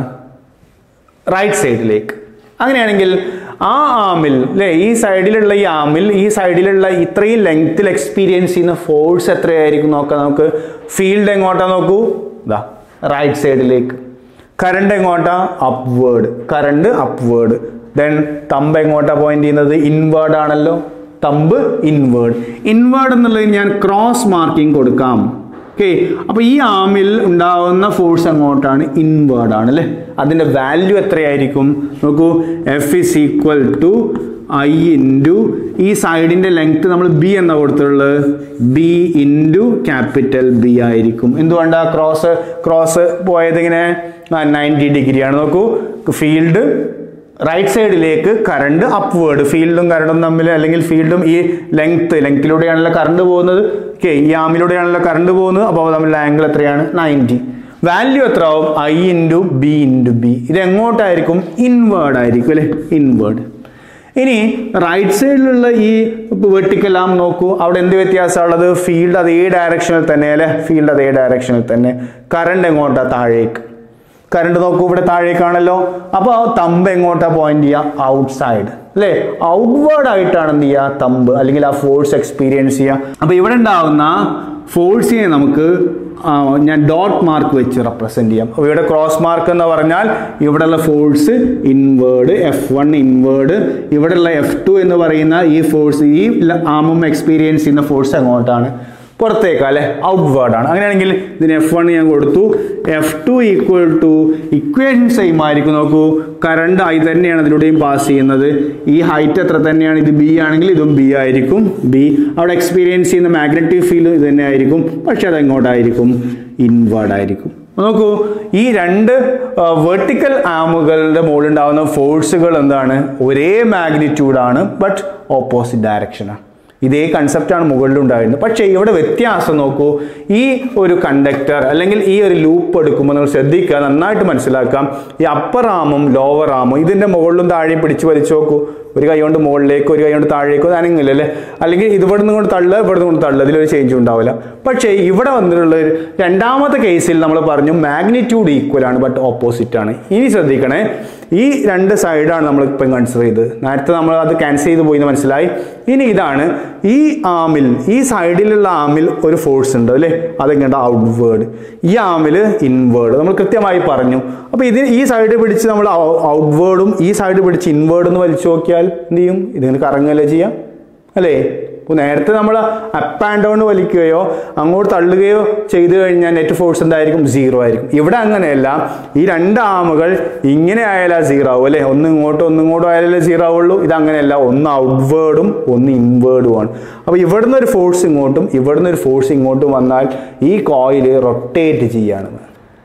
റൈറ്റ് സൈഡിലേക്ക് അങ്ങനെയാണെങ്കിൽ ആ ആമിൽ അല്ലേ ഈ സൈഡിലുള്ള ഈ ആമിൽ ഈ സൈഡിലുള്ള ഇത്രയും ലെങ്ത്തിൽ എക്സ്പീരിയൻസ് ചെയ്യുന്ന ഫോഴ്സ് എത്രയായിരിക്കും നോക്കാം നമുക്ക് ഫീൽഡ് എങ്ങോട്ടാ നോക്കൂ ഇതാ റൈറ്റ് സൈഡിലേക്ക് കറണ്ട് എങ്ങോട്ടാ upward current upward then thumb എങ്ങോട്ടാ പോയിന്റ് ചെയ്യുന്നത് ഇൻവേർഡ് ആണല്ലോ തമ്പ് ഇൻവേർഡ് ഇൻവേർഡ് എന്നുള്ളത് ഞാൻ ക്രോസ് മാർക്കിംഗ് കൊടുക്കാം ഓക്കെ അപ്പൊ ഈ ആമിൽ ഉണ്ടാവുന്ന ഫോഴ്സ് അങ്ങോട്ടാണ് ഇൻവേർഡ് ആണ് അല്ലേ അതിന്റെ വാല്യൂ എത്രയായിരിക്കും നോക്കൂ F is equal to I into ഈ സൈഡിന്റെ ലെങ്ത് നമ്മൾ ബി എന്നാ കൊടുത്തിട്ടുള്ളത് ബി ഇൻറ്റു ക്യാപിറ്റൽ ബി ആയിരിക്കും എന്തുകൊണ്ടാ ക്രോസ് ക്രോസ് പോയത് ഇങ്ങനെ നയൻറ്റി ഡിഗ്രിയാണ് നോക്കൂ ഫീൽഡ് റൈറ്റ് സൈഡിലേക്ക് കറണ്ട് അപ്വേർഡ് ഫീൽഡും കറണ്ടും തമ്മിൽ അല്ലെങ്കിൽ ഫീൽഡും ഈ ലെങ്ത് ലെങ്ത്തിലൂടെയാണല്ലോ കറണ്ട് പോകുന്നത് ഓക്കെ ഈ ആമിലൂടെയാണല്ലോ കറണ്ട് പോകുന്നത് അപ്പോൾ തമ്മിലുള്ള ആംഗിൾ എത്രയാണ് നയൻറ്റി വാല്യൂ എത്ര ആവും I into B into B ഇത് എങ്ങോട്ടായിരിക്കും ഇൻവേർഡ് ആയിരിക്കും അല്ലേ ഇൻവേർഡ് ഇനി റൈറ്റ് സൈഡിലുള്ള ഈ വെർട്ടിക്കൽ ആം നോക്കൂ അവിടെ എന്ത് വ്യത്യാസമുള്ളത് ഫീൽഡ് അതേ ഡയറക്ഷനിൽ തന്നെ അല്ലേ ഫീൽഡ് അതേ ഡയറക്ഷനിൽ തന്നെ കറണ്ട് എങ്ങോട്ടാ താഴേക്ക് കറണ്ട് നോക്കൂ ഇവിടെ താഴേക്കാണല്ലോ അപ്പോൾ തമ്പ് എങ്ങോട്ടാ പോയിന്റ് ചെയ്യുക ഔട്ട് സൈഡ് അല്ലേ ഔട്ട്വേർഡ് ആയിട്ടാണ് എന്ത് ചെയ്യുക തമ്പ് അല്ലെങ്കിൽ ആ ഫോഴ്സ് എക്സ്പീരിയൻസ് ചെയ്യുക അപ്പോൾ ഇവിടെ ഉണ്ടാവുന്ന ഫോഴ്സിനെ നമുക്ക് ആ, ഞാൻ ഡോട്ട് മാർക്ക് വെച്ച് റെപ്രസെന്റ് ചെയ്യാം അപ്പോൾ ഇവിടെ ക്രോസ് മാർക്ക് എന്ന് പറഞ്ഞാൽ ഇവിടെയുള്ള force inward F one inward ഇവിടെയുള്ള എഫ് ടു എന്ന് പറയുന്ന ഈ ഫോഴ്സ് ഈ ആമും എക്സ്പീരിയൻസ് ചെയ്യുന്ന ഫോഴ്സ് എങ്ങോട്ടാണ് പുറത്തേക്ക് അല്ലെ ഔട്ട്വേർഡ് ആണ് അങ്ങനെയാണെങ്കിൽ ഇതിന് എഫ് വൺ ഞാൻ കൊടുത്തു F to equal to equation same ആയിരിക്കും നോക്കൂ കറണ്ട് ഐ തന്നെയാണ് ഇതിലൂടെയും പാസ് ചെയ്യുന്നത് ഈ ഹൈറ്റ് എത്ര തന്നെയാണ് ഇത് ബി ആണെങ്കിൽ ഇതും ബി ആയിരിക്കും ബി അവിടെ എക്സ്പീരിയൻസ് ചെയ്യുന്ന മാഗ്നറ്റിക് ഫീൽഡ് ഇത് തന്നെ ആയിരിക്കും പക്ഷെ അത് എങ്ങോട്ടായിരിക്കും ഇൻവേർഡ് ആയിരിക്കും അപ്പൊ നോക്കൂ ഈ രണ്ട് വെർട്ടിക്കൽ ആമുകളുടെ മുകളിൽ ഉണ്ടാകുന്ന ഫോഴ്സുകൾ എന്താണ് ഒരേ മാഗ്നിറ്റ്യൂഡാണ് ബട്ട് ഓപ്പോസിറ്റ് ഡയറക്ഷനാണ് ഇതേ കൺസെപ്റ്റാണ് മുകളിൽ ഉണ്ടായിരുന്നത് പക്ഷേ ഇവിടെ വ്യത്യാസം നോക്കൂ ഈ ഒരു കണ്ടക്ടർ അല്ലെങ്കിൽ ഈ ഒരു ലൂപ്പ് എടുക്കുമ്പോൾ നിങ്ങൾ ശ്രദ്ധിക്കുക നന്നായിട്ട് മനസ്സിലാക്കാം ഈ അപ്പർ ആമും ലോവർ ആമും ഇതിൻ്റെ മുകളിലും താഴെയും പിടിച്ച് വലിച്ചു നോക്കൂ ഒരു കൈ കൊണ്ട് മുകളിലേക്ക് ഒരു കൈ കൊണ്ട് താഴേക്കോ അനങ്ങില്ല അല്ലേ അല്ലെങ്കിൽ ഇത് ഇവിടെ നിന്ന് കൊണ്ട് തള്ളുക ഇവിടെ നിന്ന് കൊണ്ട് തള്ളുക ഇതിലൊരു ചേഞ്ച് ഉണ്ടാവില്ല പക്ഷേ ഇവിടെ വന്നിട്ടുള്ള ഒരു രണ്ടാമത്തെ കേസിൽ നമ്മൾ പറഞ്ഞു മാഗ്നിറ്റ്യൂഡ് ഈക്വൽ ആണ് ബട്ട് ഓപ്പോസിറ്റ് ആണ് ഇനി ശ്രദ്ധിക്കണേ ഈ രണ്ട് സൈഡാണ് നമ്മൾ ഇപ്പം കൺസിഡർ ചെയ്തത് നേരത്തെ നമ്മൾ അത് ക്യാൻസൽ ചെയ്ത് പോയി എന്ന് മനസ്സിലായി ഇനി ഇതാണ് ഈ ആമിൽ ഈ സൈഡിലുള്ള ആമിൽ ഒരു ഫോഴ്സ് ഉണ്ട് അല്ലേ അതെങ്ങനെ ഔട്ട്വേർഡ് ഈ ആമിൽ ഇൻവേർഡ് നമ്മൾ കൃത്യമായി പറഞ്ഞു അപ്പോൾ ഇത് ഈ സൈഡ് പിടിച്ച് നമ്മൾ ഔട്ട്വേർഡും ഈ സൈഡ് പിടിച്ച് ഇൻവേർഡ് എന്ന് വലിച്ചു നോക്കിയാൽ എന്ത് ചെയ്യും ഇതിങ്ങനെ കറങ്ങല്ലേ ചെയ്യാം അല്ലേ ഇപ്പോൾ നേരത്തെ നമ്മൾ അപ്പ് ആൻഡ് ഡൗൺ വലിക്കുകയോ അങ്ങോട്ട് തള്ളുകയോ ചെയ്തു കഴിഞ്ഞാൽ നെറ്റ് ഫോഴ്സ് എന്തായിരിക്കും സീറോ ആയിരിക്കും ഇവിടെ അങ്ങനെയല്ല ഈ രണ്ട് ആമുകൾ ഇങ്ങനെ ആയാലാ സീറോ ആവും അല്ലേ ഒന്ന് ഇങ്ങോട്ടും ഒന്ന് ഇങ്ങോട്ടും ആയാലേ സീറോ ആവുള്ളൂ ഇത് അങ്ങനെയല്ല ഒന്ന് ഔട്ട്വേർഡും ഒന്ന് ഇൻവേർഡുമാണ് അപ്പോൾ ഇവിടുന്ന് ഒരു ഫോഴ്സ് ഇങ്ങോട്ടും ഇവിടുന്ന് ഒരു ഫോഴ്സ് ഇങ്ങോട്ടും വന്നാൽ ഈ കോയിൽ റൊട്ടേറ്റ് ചെയ്യാണ്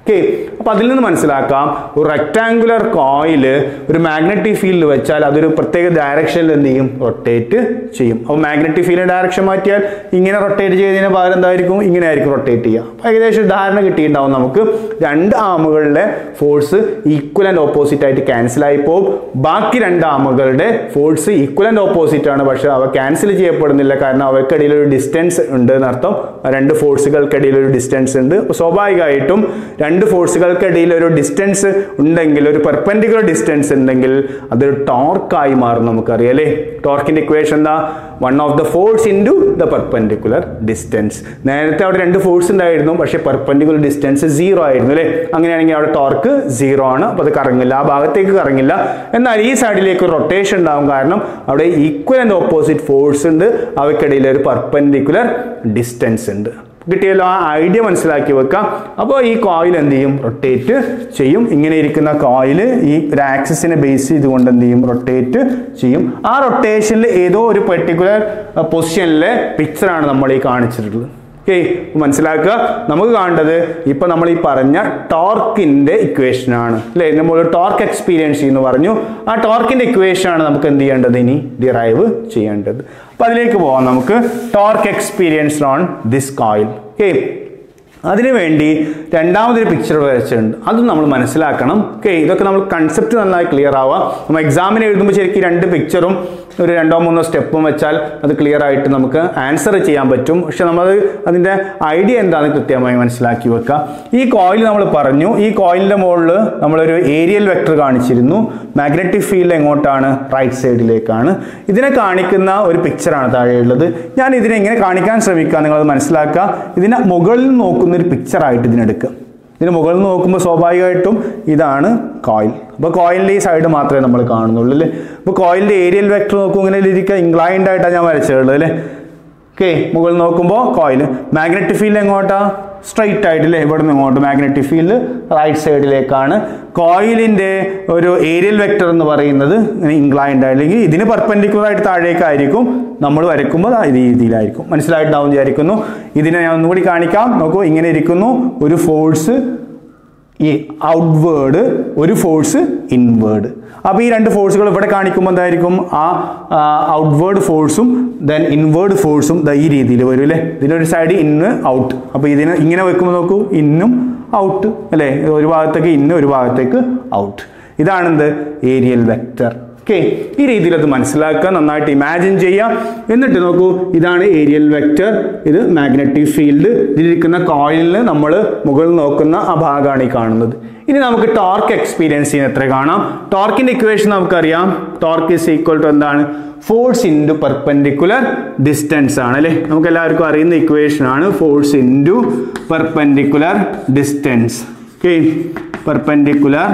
ഓക്കെ അപ്പോൾ അതിൽ നിന്ന് മനസ്സിലാക്കാം ഒരു റെക്ടാങ്കുലർ കോയിൽ ഒരു മാഗ്നറ്റിക് ഫീൽഡ് വെച്ചാൽ അതൊരു പ്രത്യേക ഡയറക്ഷനിൽ എന്ത് ചെയ്യും റൊട്ടേറ്റ് ചെയ്യും അപ്പോൾ മാഗ്നറ്റിക് ഫീൽഡിന്റെ ഡയറക്ഷൻ മാറ്റിയാൽ ഇങ്ങനെ റൊട്ടേറ്റ് ചെയ്തതിന് പകരം എന്തായിരിക്കും ഇങ്ങനെ ആയിരിക്കും റൊട്ടേറ്റ് ചെയ്യുക അപ്പോൾ ഏകദേശം ഒരു ധാരണ കിട്ടിയിട്ടുണ്ടാവും നമുക്ക് രണ്ട് ആമുകളുടെ ഫോഴ്സ് ഈക്വൽ ആൻഡ് ഓപ്പോസിറ്റ് ആയിട്ട് ക്യാൻസൽ ആയി പോകും ബാക്കി രണ്ട് ആമുകളുടെ ഫോഴ്സ് ഈക്വൽ ആൻഡ് ഓപ്പോസിറ്റ് ആണ് പക്ഷെ അവ ക്യാൻസൽ ചെയ്യപ്പെടുന്നില്ല കാരണം അവർക്കിടയിൽ ഒരു ഡിസ്റ്റൻസ് ഉണ്ട് എന്നർത്ഥം രണ്ട് ഫോഴ്സുകൾക്കിടയിൽ ഒരു ഡിസ്റ്റൻസ് ഉണ്ട് സ്വാഭാവികമായിട്ടും രണ്ട് ഫോഴ്സുകൾക്കിടയിൽ ഒരു ഡിസ്റ്റൻസ് ഉണ്ടെങ്കിൽ ഒരു പെർപെൻഡിക്കുലർ ഡിസ്റ്റൻസ് ഉണ്ടെങ്കിൽ അതൊരു ടോർക്കായി മാറും നമുക്കറിയാം അല്ലേ ടോർക്കിന്റെ ഇക്വേഷൻ എന്താ one of the force into the perpendicular distance നേരത്തെ അവിടെ രണ്ട് ഫോഴ്സ് ഉണ്ടായിരുന്നു പക്ഷേ പെർപെൻഡിക്കുലർ ഡിസ്റ്റൻസ് സീറോ ആയിരുന്നു അല്ലേ അങ്ങനെയാണെങ്കിൽ അവിടെ ടോർക്ക് സീറോ ആണ് അപ്പോൾ അത് കറങ്ങില്ല ആ ഭാഗത്തേക്ക് കറങ്ങില്ല എന്നാൽ ഈ സൈഡിലേക്ക് റൊട്ടേഷൻ ഉണ്ടാവും കാരണം അവിടെ ഈക്വൽ ആൻഡ് ഓപ്പോസിറ്റ് ഫോഴ്സ് ഉണ്ട് അവയ്ക്കിടയിൽ ഒരു പെർപെൻഡിക്കുലർ ഡിസ്റ്റൻസ് ഉണ്ട് കിട്ടിയല്ലോ ആ ഐഡിയ മനസ്സിലാക്കി വെക്കാം അപ്പോൾ ഈ കോയിൽ എന്ത് ചെയ്യും റൊട്ടേറ്റ് ചെയ്യും ഇങ്ങനെ ഇരിക്കുന്ന കോയിൽ ഈ ഒരു ആക്സിസിനെ ബേസ് ചെയ്തുകൊണ്ട് എന്ത് ചെയ്യും റൊട്ടേറ്റ് ചെയ്യും ആ റൊട്ടേഷനിൽ ഏതോ ഒരു പെർട്ടിക്കുലർ പൊസിഷനിലെ പിക്ചറാണ് നമ്മൾ ഈ കാണിച്ചിട്ടുള്ളത് ഓക്കെ മനസ്സിലാക്കുക നമുക്ക് കാണേണ്ടത് ഇപ്പൊ നമ്മൾ ഈ പറഞ്ഞ ടോർക്കിന്റെ ഇക്വേഷൻ ആണ് അല്ലെ നമ്മൾ ടോർക്ക് എക്സ്പീരിയൻസ് എന്ന് പറഞ്ഞു ആ ടോർക്കിന്റെ ഇക്വേഷൻ ആണ് നമുക്ക് എന്ത് ചെയ്യേണ്ടത് ഇനി ഡിറൈവ് ചെയ്യേണ്ടത് അപ്പൊ അതിലേക്ക് പോവാം നമുക്ക് torque experience on this coil okay അതിനുവേണ്ടി രണ്ടാമതൊരു പിക്ചർ വരച്ചിട്ടുണ്ട് അതും നമ്മൾ മനസ്സിലാക്കണം ഓക്കെ ഇതൊക്കെ നമ്മൾ കൺസെപ്റ്റ് നന്നായി ക്ലിയർ ആവുക നമ്മൾ എക്സാമിന് എഴുതുമ്പോൾ ശരിക്കും രണ്ട് പിക്ചറും ഒരു രണ്ടോ മൂന്നോ സ്റ്റെപ്പും വെച്ചാൽ അത് ക്ലിയർ ആയിട്ട് നമുക്ക് ആൻസർ ചെയ്യാൻ പറ്റും പക്ഷെ നമ്മൾ അതിൻ്റെ ഐഡിയ എന്താണെന്ന് കൃത്യമായി മനസ്സിലാക്കി വെക്കുക ഈ കോയിൽ നമ്മൾ പറഞ്ഞു ഈ കോയിലിൻ്റെ മുകളിൽ നമ്മളൊരു ഏരിയൽ വെക്ടർ കാണിച്ചിരുന്നു മാഗ്നറ്റിക് ഫീൽഡ് എങ്ങോട്ടാണ് റൈറ്റ് സൈഡിലേക്കാണ് ഇതിനെ കാണിക്കുന്ന ഒരു പിക്ചറാണ് താഴെയുള്ളത് ഞാൻ ഇതിനെ ഇങ്ങനെ കാണിക്കാൻ ശ്രമിക്കുക നിങ്ങളത് മനസ്സിലാക്കുക ഇതിനെ മുകളിൽ നോക്കുന്ന ഒരു പിക്ചറായിട്ട് ഇതിനെടുക്കുക ഇതിന് മുകളിൽ നിന്ന് നോക്കുമ്പോൾ സ്വാഭാവികമായിട്ടും ഇതാണ് കോയിൽ അപ്പോൾ കോയിലിൻ്റെ ഈ സൈഡ് മാത്രമേ നമ്മൾ കാണുന്നുള്ളൂ അല്ലേ അപ്പോൾ കോയിലിൻ്റെ ഏരിയൽ വെക്ടർ നോക്കും ഇങ്ങനെ ഇരിക്കുക ഇൻക്ലൈൻഡ് ആയിട്ടാണ് ഞാൻ വരച്ചിട്ടുള്ളത് അല്ലേ ഓക്കെ മുകളിൽ നോക്കുമ്പോൾ കോയിൽ മാഗ്നറ്റിക് ഫീൽഡ് എങ്ങോട്ടാ സ്ട്രൈറ്റ് ആയിട്ട് അല്ലേ ഇവിടെ നിന്ന് ഇങ്ങോട്ട് മാഗ്നറ്റിക് ഫീൽഡ് റൈറ്റ് സൈഡിലേക്കാണ് കോയിലിൻ്റെ ഒരു ഏരിയൽ വെക്ടർ എന്ന് പറയുന്നത് ഇൻക്ലൈൻഡ് അല്ലെങ്കിൽ ഇതിന് പെർപെൻഡിക്കുലർ ആയിട്ട് താഴേക്കായിരിക്കും നമ്മൾ വരയ്ക്കുമ്പോൾ ആ രീതിയിലായിരിക്കും മനസ്സിലായിട്ടുണ്ടാവും വിചാരിക്കുന്നു ഇതിനെ ഞാൻ ഒന്നുകൂടി കാണിക്കാം നോക്കൂ ഇങ്ങനെ ഇരിക്കുന്നു ഒരു ഫോഴ്സ് ഈ ഔട്ട്വേർഡ് ഒരു ഫോഴ്സ് ഇൻവേർഡ് അപ്പോൾ ഈ രണ്ട് ഫോഴ്സുകൾ ഇവിടെ കാണിക്കുമ്പോൾ എന്തായിരിക്കും ആ ഔട്ട്വേർഡ് ഫോഴ്സും ദെൻ ഇൻവേർഡ് ഫോഴ്സും ഈ രീതിയിൽ വരും അല്ലേ ഇതിനൊരു സൈഡ് ഇന്ന് ഔട്ട് അപ്പോൾ ഇതിന് ഇങ്ങനെ വെക്കുമ്പോൾ നോക്കൂ ഇന്നും ഔട്ട് അല്ലേ ഒരു ഭാഗത്തേക്ക് ഇന്ന് ഒരു ഭാഗത്തേക്ക് ഔട്ട് ഇതാണെന്ത് ഏരിയൽ വെക്റ്റർ ഓക്കെ ഈ രീതിയിൽ അത് മനസ്സിലാക്കുക നന്നായിട്ട് ഇമാജിൻ ചെയ്യാം എന്നിട്ട് നോക്കൂ ഇതാണ് ഏരിയൽ വെക്റ്റർ ഇത് മാഗ്നറ്റിക് ഫീൽഡ് ഇതിലിരിക്കുന്ന കോയിലിൽ നമ്മൾ മുകളിൽ നോക്കുന്ന ആ ഭാഗമാണ് ഈ കാണുന്നത് ഇനി നമുക്ക് ടോർക്ക് എക്സ്പീരിയൻസ് ചെയ്യുന്ന എത്ര കാണാം ടോർക്കിന്റെ ഇക്വേഷൻ നമുക്കറിയാം ടോർക്ക് ഇസ് ഈക്വൽ ടു എന്താണ് ഫോഴ്സ് ഇൻറ്റു പെർപെൻഡിക്കുലർ ഡിസ്റ്റൻസ് ആണ് അല്ലേ നമുക്ക് എല്ലാവർക്കും അറിയുന്ന ഇക്വേഷൻ ആണ് force into perpendicular distance okay perpendicular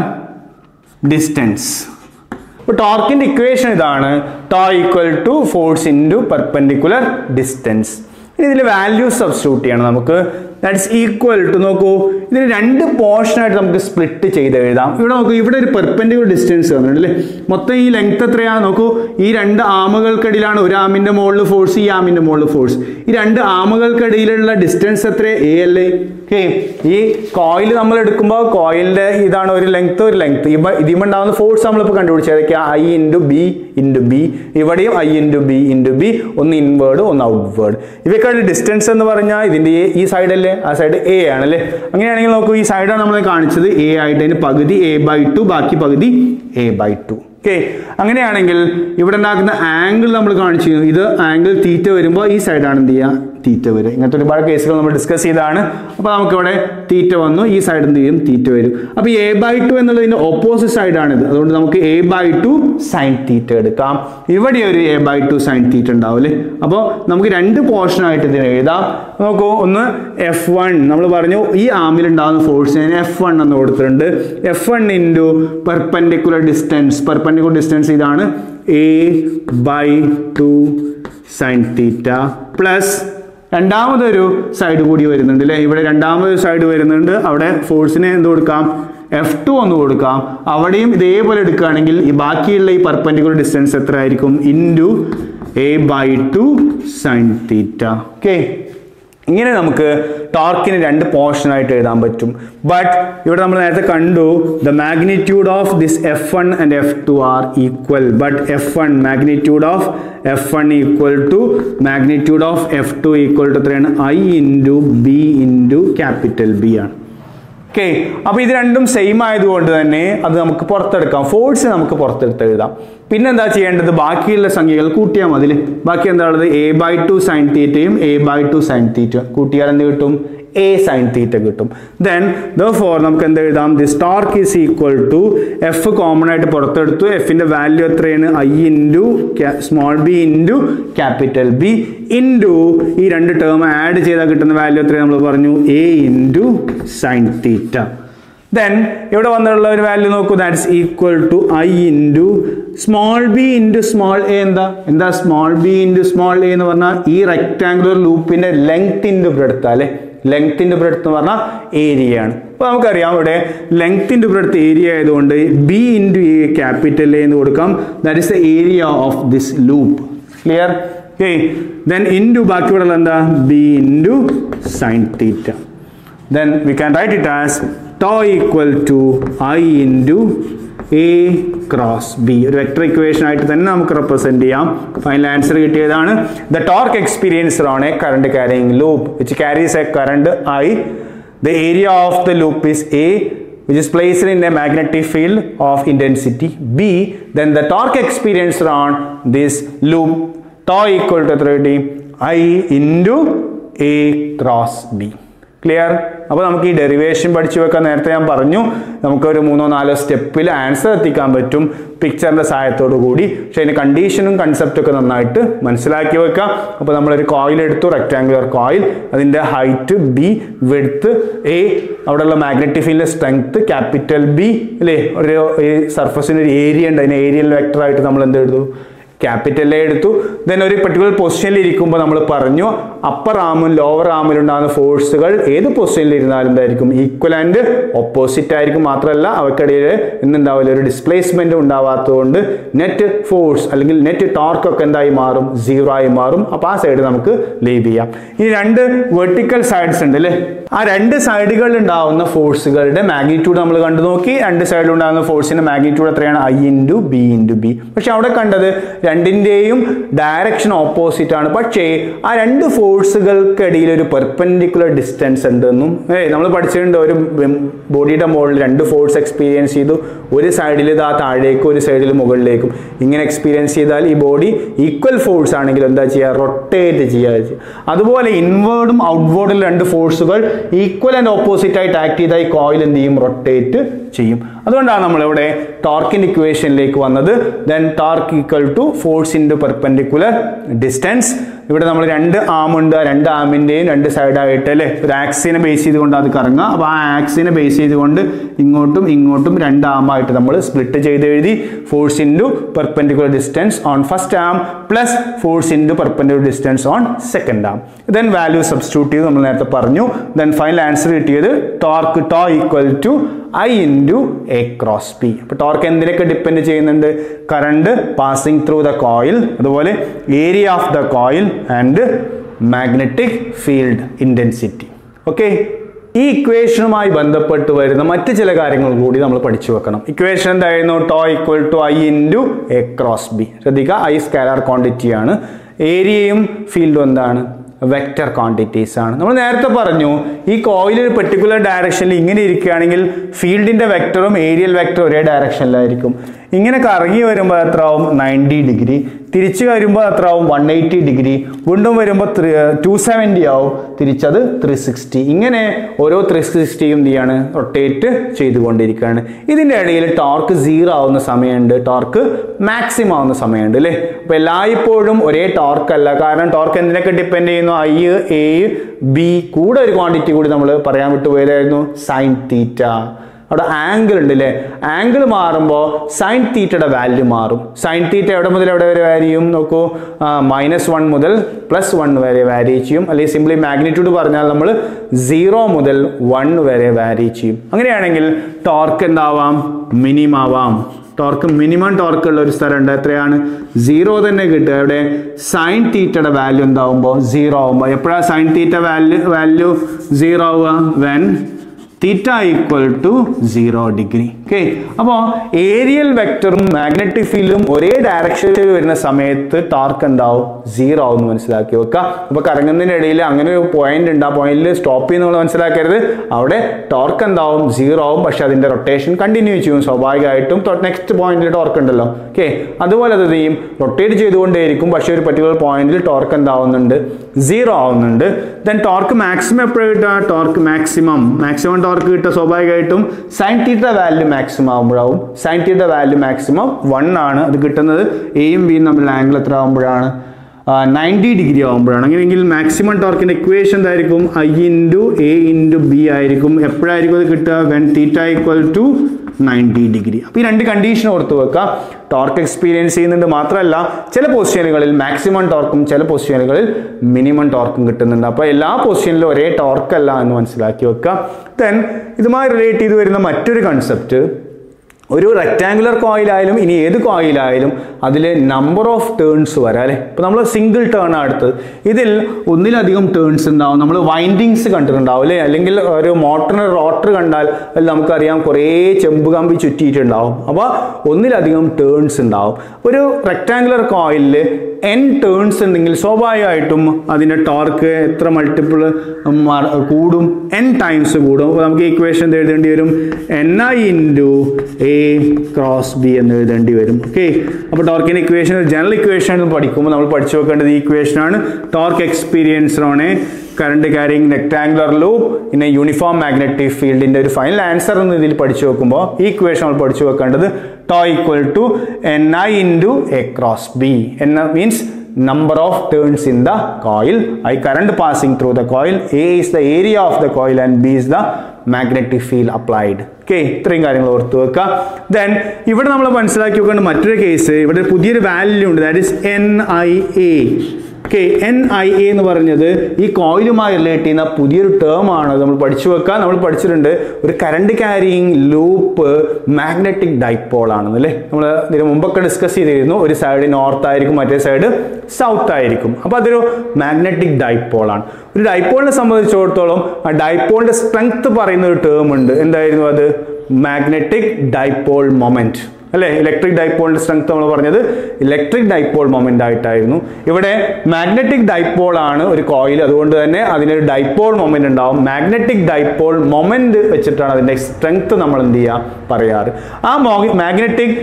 distance അപ്പോൾ ടോർക്കിന്റെ ഇക്വേഷൻ ഇതാണ് tau equal to force into perpendicular distance ഇനി ഇതിൽ വാല്യൂ സബ്സ്റ്റിറ്റ്യൂട്ട് ചെയ്യണം നമുക്ക് ദാറ്റ്സ് ഈക്വൽ ടു നോക്കൂ ഇതിന് രണ്ട് പോർഷനായിട്ട് നമുക്ക് സ്പ്ലിറ്റ് ചെയ്ത് എഴുതാം ഇവിടെ നോക്കൂ ഇവിടെ ഒരു പെർപെൻഡിക്കുലർ ഡിസ്റ്റൻസ് തന്നിട്ടുണ്ട് അല്ലേ മൊത്തം ഈ ലെങ്ത് എത്രയാണ് നോക്കൂ ഈ രണ്ട് ആമുകൾക്കിടയിലാണ് ഒരു ആമിന്റെ മുകളിൽ ഫോഴ്സ് ഈ ആമിന്റെ മുകളിൽ ഫോഴ്സ് ഈ രണ്ട് ആമുകൾക്കിടയിലുള്ള ഡിസ്റ്റൻസ് എത്ര എ അല്ലേ ഓക്കെ ഈ കോയിൽ നമ്മൾ എടുക്കുമ്പോൾ കോയിലിന്റെ ഇതാണ് ഒരു ലെങ്ത് ഒരു ലെങ്ത് ഇതിമുണ്ടാവുന്ന ഫോഴ്സ് നമ്മളിപ്പോൾ കണ്ടുപിടിച്ചത് ഏതൊക്കെയാ I into B into B ഇവിടെയും I into B into B ഒന്ന് ഇൻവേർഡ് ഒന്ന് ഔട്ട്വേർഡ് ഇവയ്ക്കാണ് ഡിസ്റ്റൻസ് എന്ന് പറഞ്ഞാൽ ഇതിന്റെ ഈ സൈഡല്ലേ ആ സൈഡ് എ ആണല്ലേ അങ്ങനെയാണെങ്കിൽ നോക്കൂ ഈ സൈഡാണ് നമ്മൾ കാണിച്ചത് എ ആയിട്ട് അതിന് പകുതി എ ബൈ ടു ബാക്കി പകുതി എ ബൈ ടു ഓക്കെ അങ്ങനെയാണെങ്കിൽ ഇവിടെ ഉണ്ടാക്കുന്ന ആംഗിൾ നമ്മൾ കാണിച്ചു ഇത് ആംഗിൾ തീറ്റ വരുമ്പോൾ ഈ സൈഡാണ് എന്ത് ചെയ്യുക തീറ്റ വരും ഇങ്ങനത്തെ ഒരുപാട് കേസുകൾ നമ്മൾ ഡിസ്കസ് ചെയ്താണ് അപ്പോൾ നമുക്കിവിടെ തീറ്റ വന്നു ഈ സൈഡ് എന്ത് ചെയ്യും തീറ്റ വരും അപ്പോൾ എ ബൈ ടു എന്നുള്ളതിന്റെ ഓപ്പോസിറ്റ് സൈഡാണിത് അതുകൊണ്ട് നമുക്ക് A by two sine theta എടുക്കാം ഇവിടെ ഒരു A by two sine theta ഉണ്ടാവും അല്ലേ അപ്പോൾ നമുക്ക് രണ്ട് പോർഷനായിട്ട് ഇതിനെ എഴുതാം നോക്കൂ ഒന്ന് എഫ് വൺ നമ്മൾ പറഞ്ഞു ഈ ആമിൽ ഉണ്ടാകുന്ന ഫോഴ്സിന് എഫ് വൺ എന്ന് കൊടുത്തിട്ടുണ്ട് F one into perpendicular distance perpendicular distance ഇതാണ് A by two sine theta plus രണ്ടാമതൊരു സൈഡ് കൂടി വരുന്നുണ്ട് അല്ലേ ഇവിടെ രണ്ടാമതൊരു സൈഡ് വരുന്നുണ്ട് അവിടെ ഫോഴ്സിന് എന്ത് കൊടുക്കാം എഫ് ടു ഒന്ന് കൊടുക്കാം അവിടെയും ഇതേപോലെ എടുക്കുകയാണെങ്കിൽ ഈ ബാക്കിയുള്ള ഈ പെർപെൻഡിക്കുലർ ഡിസ്റ്റൻസ് എത്ര ആയിരിക്കും into A by two sine theta okay ഇങ്ങനെ നമുക്ക് ടോർക്കിന് രണ്ട് പോർഷനായിട്ട് എഴുതാൻ പറ്റും ബട്ട് ഇവിടെ നമ്മൾ നേരത്തെ കണ്ടു the magnitude of this F one and F two are equal but F one magnitude of F one equal to magnitude of F to equal to എത്രയാണ് I into B into capital B ആണ് ഓക്കെ അപ്പൊ ഇത് രണ്ടും സെയിം ആയതുകൊണ്ട് തന്നെ അത് നമുക്ക് പുറത്തെടുക്കാം ഫോഴ്സ് നമുക്ക് പുറത്തെടുത്ത് എഴുതാം പിന്നെ എന്താ ചെയ്യേണ്ടത് ബാക്കിയുള്ള സംഖ്യകൾ കൂട്ടിയാൽ മതി ല്ലേ? ബാക്കി എന്താ ഉള്ളത് എ ബൈ ടു സൈൻ തീറ്റയും A by two sine theta കൂട്ടിയാൽ എന്ത് കിട്ടും എ സൈൻ തീറ്റ കിട്ടും ദെൻ ദ ഫോർ നമുക്ക് എന്ത് എഴുതാം this torque is equal to F common ആയിട്ട് പുറത്തെടുത്തു എഫിന്റെ വാല്യൂ എത്രയാണ് I into small B into capital B into ഈ രണ്ട് ടേം ആഡ് ചെയ്താൽ കിട്ടുന്ന വാല്യൂ എത്രയാണ് നമ്മൾ പറഞ്ഞു A into sine theta then ഇവിടെ വന്നിട്ടുള്ള ഒരു വാല്യൂ നോക്കൂ that's equal to I into small B into small A എന്താ എന്താ small B into small A എന്ന് പറഞ്ഞാൽ ഈ റെക്ടാങ്കുലർ ലൂപ്പിന്റെ ലെങ്ത് ഇൻറ്റു ബ്രെഡ്ത്ത് അല്ലെ ലെങ്ത് ഇൻറ്റു ബ്രെഡ്ത്ത് എന്ന് പറഞ്ഞാൽ ഏരിയ ആണ് അപ്പോൾ നമുക്കറിയാം ഇവിടെ ലെങ്ത് ഇൻറ്റു ബ്രെഡ്ത്ത് ഏരിയ ആയതുകൊണ്ട് B into A capital A എന്ന് കൊടുക്കാം that is the area of this loop clear okay then into ബാക്കി ഇവിടെ എന്താ B into sine theta then we can write it as tau equal to i into a cross B ഒരു വെക്ടർ ഇക്വേഷൻ ആയിട്ട് തന്നെ നമുക്ക് റെപ്രസെന്റ് ചെയ്യാം ഫൈനൽ ആൻസർ കിട്ടിയതാണ് ദ ടോർക്ക് എക്സ്പീരിയൻസർ ആണ് A current carrying loop which carries a current I the area of the loop is a which is placed in a magnetic field of intensity b then the torque experienced on this loop tau equal to 30 i into a cross b clear അപ്പോൾ നമുക്ക് ഈ ഡെറിവേഷൻ പഠിച്ചു വെക്കാൻ നേരത്തെ ഞാൻ പറഞ്ഞു നമുക്ക് ഒരു മൂന്നോ നാലോ സ്റ്റെപ്പിൽ ആൻസർ എത്തിക്കാൻ പറ്റും പിക്ചറിന്റെ സഹായത്തോടു കൂടി പക്ഷെ അതിന്റെ കണ്ടീഷനും കൺസെപ്റ്റും ഒക്കെ നന്നായിട്ട് മനസ്സിലാക്കി വെക്കാം അപ്പോൾ നമ്മളൊരു കോയിൽ എടുത്തു റെക്ടാങ്കുലർ കോയിൽ അതിന്റെ ഹൈറ്റ് ബി വിഡ്ത്ത് എ അവിടെയുള്ള മാഗ്നറ്റിക് ഫീൽഡിന്റെ സ്ട്രെങ്ത് ക്യാപിറ്റൽ ബി അല്ലേ ഒരു സർഫസിന് ഒരു ഏരിയ ഉണ്ട് അതിന് ഏരിയൽ വെക്ടർ ആയിട്ട് നമ്മൾ എന്ത് എഴുതു ക്യാപിറ്റൽ എ എടുത്തു ദെൻ ഒരു പെർട്ടിക്കുലർ പൊസിഷനിൽ ഇരിക്കുമ്പോൾ നമ്മൾ പറഞ്ഞു അപ്പർ ആമും ലോവർ ആമിലും ഉണ്ടാകുന്ന ഫോഴ്സുകൾ ഏത് പൊസിഷനിൽ ഇരുന്നാലും എന്തായിരിക്കും ഈക്വൽ ആൻഡ് ഓപ്പോസിറ്റ് ആയിരിക്കും മാത്രമല്ല അവയ്ക്കിടയിൽ എന്തുണ്ടാവില്ല ഒരു ഡിസ്പ്ലേസ്മെന്റ് ഉണ്ടാവാത്തതുകൊണ്ട് നെറ്റ് ഫോഴ്സ് അല്ലെങ്കിൽ നെറ്റ് ടോർക്ക് ഒക്കെ എന്തായി മാറും സീറോ ആയി മാറും അപ്പോൾ ആ സൈഡ് നമുക്ക് ലീവ് ചെയ്യാം ഇനി രണ്ട് വെർട്ടിക്കൽ സൈഡ്സ് ഉണ്ട് അല്ലേ ആ രണ്ട് സൈഡുകളിൽ ഉണ്ടാവുന്ന ഫോഴ്സുകളുടെ മാഗ്നിറ്റ്യൂഡ് നമ്മൾ കണ്ടു നോക്കി രണ്ട് സൈഡിൽ ഉണ്ടാകുന്ന ഫോഴ്സിന്റെ മാഗ്നിറ്റ്യൂഡ് എത്രയാണ് I into B into B പക്ഷെ അവിടെ കണ്ടത് രണ്ടിന്റെയും ഡയറക്ഷൻ ഓപ്പോസിറ്റ് ആണ് പക്ഷേ ആ രണ്ട് ഫോഴ്സുകൾക്കിടയിൽ ഒരു പെർപെൻഡിക്കുലർ ഡിസ്റ്റൻസ് ഉണ്ടെന്നും ഏയ് നമ്മൾ പഠിച്ചിട്ടുണ്ട് ഒരു ബോഡിയുടെ മുകളിൽ രണ്ട് ഫോഴ്സ് എക്സ്പീരിയൻസ് ചെയ്തു ഒരു സൈഡിൽ ഇതാ താഴേക്കും ഒരു സൈഡിൽ മുകളിലേക്കും ഇങ്ങനെ എക്സ്പീരിയൻസ് ചെയ്താൽ ഈ ബോഡി ഈക്വൽ ഫോഴ്സ് ആണെങ്കിൽ എന്താ ചെയ്യുക റൊട്ടേറ്റ് ചെയ്യുക അതുപോലെ ഇൻവേർഡും ഔട്ട്വേർഡിൽ രണ്ട് ഫോഴ്സുകൾ ഈക്വൽ ആൻഡ് ഓപ്പോസിറ്റ് ആയിട്ട് ആക്ട് ചെയ്താൽ ഈ കോയിൽ എന്ത് ചെയ്യും റൊട്ടേറ്റ് ചെയ്യും അതുകൊണ്ടാണ് നമ്മളിവിടെ ടോർക്കിൻ്റെ ഇക്വേഷനിലേക്ക് വന്നത് then torque equal to force into perpendicular distance ഇവിടെ നമ്മൾ രണ്ട് ആമുണ്ട് ആ രണ്ട് ആമിൻ്റെയും രണ്ട് സൈഡായിട്ട് അല്ലേ ഒരു ആക്സിനെ ബേസ് ചെയ്തുകൊണ്ട് അത് കറങ്ങുക അപ്പോൾ ആ ആക്സിനെ ബേസ് ചെയ്തുകൊണ്ട് ഇങ്ങോട്ടും ഇങ്ങോട്ടും രണ്ട് ആമായിട്ട് നമ്മൾ സ്പ്ലിറ്റ് ചെയ്ത് എഴുതി force into perpendicular distance on first arm plus force into perpendicular distance on second arm then value substitute ചെയ്ത് നമ്മൾ നേരത്തെ പറഞ്ഞു ദെൻ ഫൈനൽ ആൻസർ കിട്ടിയത് torque tau equal to I into A cross P അപ്പോൾ ടോർക്ക് എന്തിനൊക്കെ ഡിപ്പെൻഡ് ചെയ്യുന്നുണ്ട് current passing through the coil അതുപോലെ area of the coil and magnetic field intensity okay ഈ ഇക്വേഷനുമായി ബന്ധപ്പെട്ട് വരുന്ന മറ്റ് ചില കാര്യങ്ങൾ കൂടി നമ്മൾ പഠിച്ചു വെക്കണം ഇക്വേഷൻ എന്തായിരുന്നു tau equal to I into A cross B ശ്രദ്ധിക്കുക ഐ സ്കാലാർ ക്വാണ്ടിറ്റി ആണ് ഏരിയയും ഫീൽഡും എന്താണ് വെക്റ്റർ ക്വാണ്ടിറ്റീസ് ആണ് നമ്മൾ നേരത്തെ പറഞ്ഞു ഈ കോയിൽ ഒരു പെർട്ടിക്കുലർ ഡയറക്ഷനിൽ ഇങ്ങനെ ഇരിക്കുകയാണെങ്കിൽ ഫീൽഡിന്റെ വെക്ടറും ഏരിയൽ വെക്ടറും ഒരേ ഡയറക്ഷനിലായിരിക്കും ഇങ്ങനെ കറങ്ങി വരുമ്പോൾ എത്ര ആവും നയൻറ്റി ഡിഗ്രി തിരിച്ചു വരുമ്പോൾ എത്ര ആവും വൺ എയ്റ്റി ഡിഗ്രി വീണ്ടും വരുമ്പോൾ ടു സെവൻറ്റി ആവും തിരിച്ചത് ത്രീ സിക്സ്റ്റി ഇങ്ങനെ ഓരോ ത്രീ സിക്സ്റ്റിയും എന്ത് റൊട്ടേറ്റ് ചെയ്തുകൊണ്ടിരിക്കുകയാണ് ഇതിൻ്റെ ഇടയിൽ ടോർക്ക് സീറോ ആവുന്ന സമയമുണ്ട് ടോർക്ക് മാക്സിമം ആവുന്ന സമയമുണ്ട് അല്ലേ അപ്പോൾ എല്ലായ്പ്പോഴും ഒരേ ടോർക്ക് അല്ല കാരണം ടോർക്ക് എന്തിനൊക്കെ ഡിപ്പെൻഡ് ചെയ്യുന്നു ഐ എ ബി കൂടെ ഒരു ക്വാണ്ടിറ്റി കൂടി നമ്മൾ പറയാൻ വിട്ടുപോയതായിരുന്നു സൈൻ തീറ്റ അവിടെ ആംഗിൾ ഉണ്ട് അല്ലേ ആംഗിൾ മാറുമ്പോൾ സൈൻ തീറ്റയുടെ വാല്യൂ മാറും സൈൻ തീറ്റ എവിടെ മുതൽ എവിടെ വരെ വാരി ചെയ്യും നോക്കൂ മൈനസ് വൺ മുതൽ പ്ലസ് വൺ വരെ വാരി ചെയ്യും അല്ലെങ്കിൽ സിംപ്ലി മാഗ്നിറ്റ്യൂഡ് പറഞ്ഞാൽ നമ്മൾ സീറോ മുതൽ വൺ വരെ വാരി ചെയ്യും അങ്ങനെയാണെങ്കിൽ ടോർക്ക് എന്താവാം മിനിമം ആവാം ടോർക്ക് മിനിമം ടോർക്ക് ഉള്ള ഒരു സ്ഥലമുണ്ട് എത്രയാണ് സീറോ തന്നെ കിട്ടുക ഇവിടെ സൈൻ തീറ്റയുടെ വാല്യൂ എന്താവുമ്പോൾ സീറോ ആവുമ്പോൾ എപ്പോഴാണ് sine theta value value zero ആവുക when theta equal to zero degree okay അപ്പോൾ ഏരിയൽ വെക്ടറും മാഗ്നറ്റിക് ഫീൽഡും ഒരേ ഡയറക്ഷനിൽ വരുന്ന സമയത്ത് ടോർക്ക് എന്താവും സീറോ ആവും എന്ന് മനസ്സിലാക്കി വെക്കുക അപ്പോൾ കറങ്ങുന്നതിനിടയിൽ അങ്ങനെ ഒരു പോയിന്റ് ഉണ്ട് ആ പോയിന്റിൽ സ്റ്റോപ്പ് ചെയ്യുന്ന നമ്മൾ മനസ്സിലാക്കരുത് അവിടെ ടോർക്ക് എന്താവും സീറോ ആവും പക്ഷെ അതിന്റെ റൊട്ടേഷൻ കണ്ടിന്യൂ ചെയ്യും സ്വാഭാവികമായിട്ടും നെക്സ്റ്റ് പോയിന്റിൽ ടോർക്ക് ഉണ്ടല്ലോ ഓക്കെ അതുപോലെ അത് ചെയ്യും റൊട്ടേറ്റ് ചെയ്തുകൊണ്ടേയിരിക്കും പക്ഷെ ഒരു പർട്ടിക്കുലർ പോയിന്റിൽ ടോർക്ക് എന്താവുന്നുണ്ട് സീറോ ആവുന്നുണ്ട് ദെൻ ടോർക്ക് മാക്സിമം എപ്പോഴും കിട്ടുക ടോർക്ക് മാക്സിമം മാക്സിമം ടോർക്ക് കിട്ടുക സ്വാഭാവികമായിട്ടും സൈൻ തീറ്റ വാല്യൂ മാക്സിമം ആകുമ്പോഴാവും sine theta value maximum one ആണ് അത് കിട്ടുന്നത് എയും ബിയും തമ്മിലുള്ള ആംഗിൾ എത്ര ആകുമ്പോഴാണ് നയൻറ്റി ഡിഗ്രി ആകുമ്പോഴാണ് അങ്ങനെയെങ്കിൽ മാക്സിമം ടോർക്കിന്റെ ഇക്വേഷൻ എന്തായിരിക്കും I into A into B ആയിരിക്കും എപ്പോഴായിരിക്കും അത് കിട്ടുക when theta equal to ninety degree അപ്പോൾ ഈ രണ്ട് കണ്ടീഷൻ ഓർത്ത് വെക്കുക ടോർക്ക് എക്സ്പീരിയൻസ് ചെയ്യുന്നുണ്ട് മാത്രമല്ല ചില പൊസിഷനുകളിൽ മാക്സിമം ടോർക്കും ചില പൊസിഷനുകളിൽ മിനിമം ടോർക്കും കിട്ടുന്നുണ്ട് അപ്പോൾ എല്ലാ പൊസിഷനിലും ഒരേ ടോർക്കല്ല എന്ന് മനസ്സിലാക്കി വെക്കുക ദെൻ ഇതുമായി റിലേറ്റ് ചെയ്ത് വരുന്ന മറ്റൊരു കൺസെപ്റ്റ് ഒരു റെക്റ്റാങ്കുലർ കോയിലായാലും ഇനി ഏത് കോയിലായാലും അതിൽ നമ്പർ ഓഫ് ടേൺസ് വരാം അല്ലേ ഇപ്പോൾ നമ്മൾ സിംഗിൾ ടേൺ ആണ് എടുത്തത് ഇതിൽ ഒന്നിലധികം ടേൺസ് ഉണ്ടാവും നമ്മൾ വൈൻഡിങ്സ് കണ്ടിട്ടുണ്ടാവും അല്ലേ അല്ലെങ്കിൽ ഒരു മോട്ടറിന് റോട്ടർ കണ്ടാൽ അതിൽ നമുക്കറിയാം കുറേ ചെമ്പ് കമ്പി ചുറ്റിയിട്ടുണ്ടാവും അപ്പോൾ ഒന്നിലധികം ടേൺസ് ഉണ്ടാവും ഒരു റെക്റ്റാങ്കുലർ കോയിലിൽ എൻ ടേൺസ് ഉണ്ടെങ്കിൽ സ്വാഭാവികമായിട്ടും അതിൻ്റെ ടോർക്ക് എത്ര മൾട്ടിപ്പിൾ കൂടും എൻ ടൈംസ് കൂടും അപ്പോൾ നമുക്ക് ഇക്വേഷൻ എഴുതേണ്ടി വരും N I into A cross B എന്ന് എഴുതേണ്ടി വരും ഓക്കെ അപ്പോൾ ടോർക്കിൻ്റെ ഇക്വേഷൻ ജനറൽ ഇക്വേഷൻ പഠിക്കുമ്പോൾ നമ്മൾ പഠിച്ചു വെക്കേണ്ടത് ഈ ഇക്വേഷനാണ് torque experience on a current carrying rectangular loop പിന്നെ യൂണിഫോം മാഗ്നറ്റിക് ഫീൽഡിന്റെ ഒരു ഫൈനൽ ആൻസർ എന്ന് ഇതിൽ പഠിച്ചു വെക്കുമ്പോൾ ഈ ഇക്വേഷൻ നമ്മൾ പഠിച്ചു വെക്കേണ്ടത് tau equal to N I into A cross B എന്ന means number of turns in the coil i current passing through the coil a is the area of the coil and b is the magnetic field applied okay ഇത്രയും കാര്യങ്ങൾ ഓർത്ത് വെക്കുക ദെൻ ഇവിടെ നമ്മൾ മനസ്സിലാക്കി വെക്കേണ്ട മറ്റൊരു കേസ് ഇവിടെ ഒരു പുതിയൊരു വാല്യൂ ഉണ്ട് that is N I A okay N I A എന്ന് പറഞ്ഞത് ഈ കോയിലുമായി റിലേറ്റ് ചെയ്യുന്ന പുതിയൊരു ടേം ആണ് നമ്മൾ പഠിച്ചു വെക്കുക നമ്മൾ പഠിച്ചിട്ടുണ്ട് ഒരു current carrying loop magnetic dipole ആണെന്ന് അല്ലേ നമ്മൾ ഇതിന് മുമ്പൊക്കെ ഡിസ്കസ് ചെയ്തിരുന്നു ഒരു സൈഡ് നോർത്ത് ആയിരിക്കും മറ്റേ സൈഡ് സൗത്ത് ആയിരിക്കും അപ്പോൾ അതൊരു മാഗ്നറ്റിക് ഡൈപ്പോൾ ആണ് ഒരു ഡൈപ്പോളിനെ സംബന്ധിച്ചിടത്തോളം ആ ഡൈപ്പോളിന്റെ സ്ട്രെങ്ത് പറയുന്ന ഒരു ടേം ഉണ്ട് എന്തായിരുന്നു അത് മാഗ്നറ്റിക് ഡൈപ്പോൾ മൊമെന്റ് അല്ലേ ഇലക്ട്രിക് ഡൈപ്പോളിന്റെ സ്ട്രെങ്ത് നമ്മൾ പറഞ്ഞത് ഇലക്ട്രിക് ഡൈപ്പോൾ മൊമെന്റ് ആയിട്ടായിരുന്നു ഇവിടെ മാഗ്നറ്റിക് ഡൈപ്പോൾ ആണ് ഒരു കോയിൽ അതുകൊണ്ട് തന്നെ അതിനൊരു ഡൈപ്പോൾ മൊമെന്റ് ഉണ്ടാവും മാഗ്നറ്റിക് ഡൈപ്പോൾ മൊമെന്റ് വെച്ചിട്ടാണ് അതിന്റെ സ്ട്രെങ്ത് നമ്മൾ എന്ത് ചെയ്യുക പറയാറ് ആ മാഗ്നറ്റിക്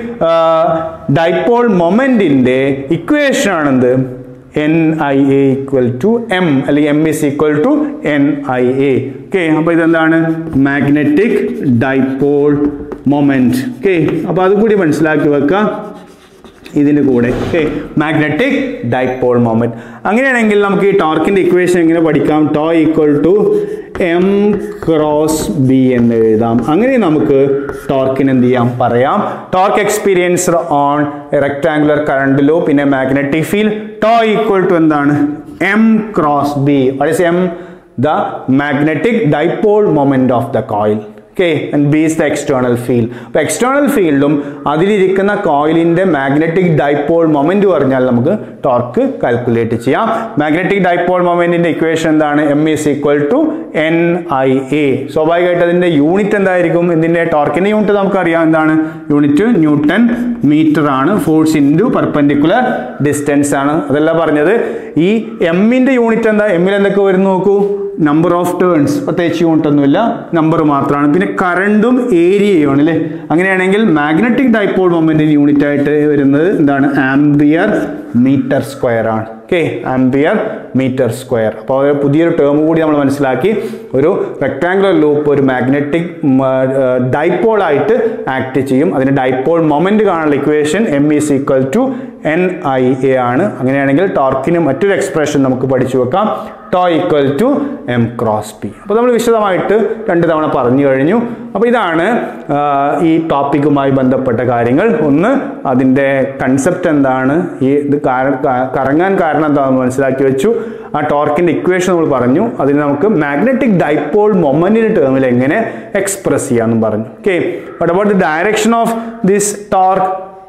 ഡൈപ്പോൾ മൊമെന്റിന്റെ ഇക്വേഷൻ ആണെന്ത് N I A equal to M അല്ലെങ്കിൽ M is equal to N I A okay അപ്പോൾ ഇതെന്താണ് മാഗ്നറ്റിക് ഡൈപ്പോൾ മൊമെന്റ് ഓക്കെ അപ്പോൾ അതുകൂടി മനസ്സിലാക്കി വെക്കുക ഇതിൻ്റെ കൂടെ ഓക്കെ മാഗ്നറ്റിക് ഡൈപ്പോൾ മൊമെന്റ് അങ്ങനെയാണെങ്കിൽ നമുക്ക് ഈ ടോർക്കിന്റെ ഇക്വേഷൻ എങ്ങനെ പഠിക്കാം tau equal to M cross B എന്ന് എഴുതാം അങ്ങനെ നമുക്ക് ടോർക്കിന് എന്ത് ചെയ്യാം പറയാം torque experience on rectangular current loop പിന്നെ magnetic field tau equal to എന്താണ് M cross B what is M the magnetic dipole moment of the coil okay and B is the external field അപ്പോൾ എക്സ്റ്റേണൽ ഫീൽഡും അതിലിരിക്കുന്ന കോയിലിന്റെ മാഗ്നറ്റിക് ഡൈപ്പോൾ മൊമെന്റ് പറഞ്ഞാൽ നമുക്ക് ടോർക്ക് കാൽക്കുലേറ്റ് ചെയ്യാം മാഗ്നറ്റിക് ഡൈപ്പോൾ മൊമെന്റിന്റെ ഇക്വേഷൻ എന്താണ് M is equal to N I A സ്വാഭാവികമായിട്ട് അതിന്റെ യൂണിറ്റ് എന്തായിരിക്കും ഇതിന്റെ ടോർക്കിന്റെ യൂണിറ്റ് നമുക്കറിയാം എന്താണ് യൂണിറ്റ് ന്യൂട്ടൺ മീറ്റർ ആണ് ഫോഴ്സ് ഇൻറ്റു പെർപെൻഡിക്കുലർ ഡിസ്റ്റൻസ് ആണ് അതല്ല പറഞ്ഞത് ഈ എമ്മിന്റെ യൂണിറ്റ് എന്താ എമ്മിൽ എന്തൊക്കെ വരും നോക്കൂ നമ്പർ ഓഫ് ടേൺസ് പ്രത്യേകിച്ച് യൂണിറ്റ് ഒന്നുമില്ല നമ്പർ മാത്രമാണ് പിന്നെ കറണ്ടും ഏരിയയുമാണ് അല്ലേ അങ്ങനെയാണെങ്കിൽ മാഗ്നറ്റിക് ഡൈപ്പോൾ മൊമെന്റിന് യൂണിറ്റ് ആയിട്ട് വരുന്നത് എന്താണ് ആംബിയർ മീറ്റർ സ്ക്വയർ ആണ് ഓക്കെ ആംബിയർ മീറ്റർ സ്ക്വയർ അപ്പോൾ ഒരു പുതിയൊരു ടേം കൂടി നമ്മൾ മനസ്സിലാക്കി ഒരു റെക്ടാങ്കുലർ ലൂപ്പ് ഒരു മാഗ്നറ്റിക് ഡൈപ്പോൾ ആയിട്ട് ആക്ട് ചെയ്യും അതിന് ഡൈപ്പോൾ മൊമെന്റ് കാണാനുള്ള equation M is equal to N I A ആണ് അങ്ങനെയാണെങ്കിൽ ടോർക്കിന് മറ്റൊരു എക്സ്പ്രഷൻ നമുക്ക് പഠിച്ചു വെക്കാം tau equal to M cross P അപ്പോൾ നമ്മൾ വിശദമായിട്ട് രണ്ട് തവണ പറഞ്ഞു കഴിഞ്ഞു അപ്പോൾ ഇതാണ് ആ, ഈ ടോപ്പിക്കുമായി ബന്ധപ്പെട്ട കാര്യങ്ങൾ ഒന്ന് അതിൻ്റെ കൺസെപ്റ്റ് എന്താണ് ഈ ഇത് കാര- ക- കറങ്ങാൻ കാരണം എന്താണെന്ന് മനസ്സിലാക്കി വെച്ചു ആ ടോർക്കിൻ്റെ ഇക്വേഷൻ നമ്മൾ പറഞ്ഞു അതിന് നമുക്ക് മാഗ്നറ്റിക് ഡൈപോൾ മൊമെൻറ്റിൻ്റെ ടേമിൽ എങ്ങനെ എക്സ്പ്രസ് ചെയ്യാമെന്നും പറഞ്ഞു okay but about the direction of this torque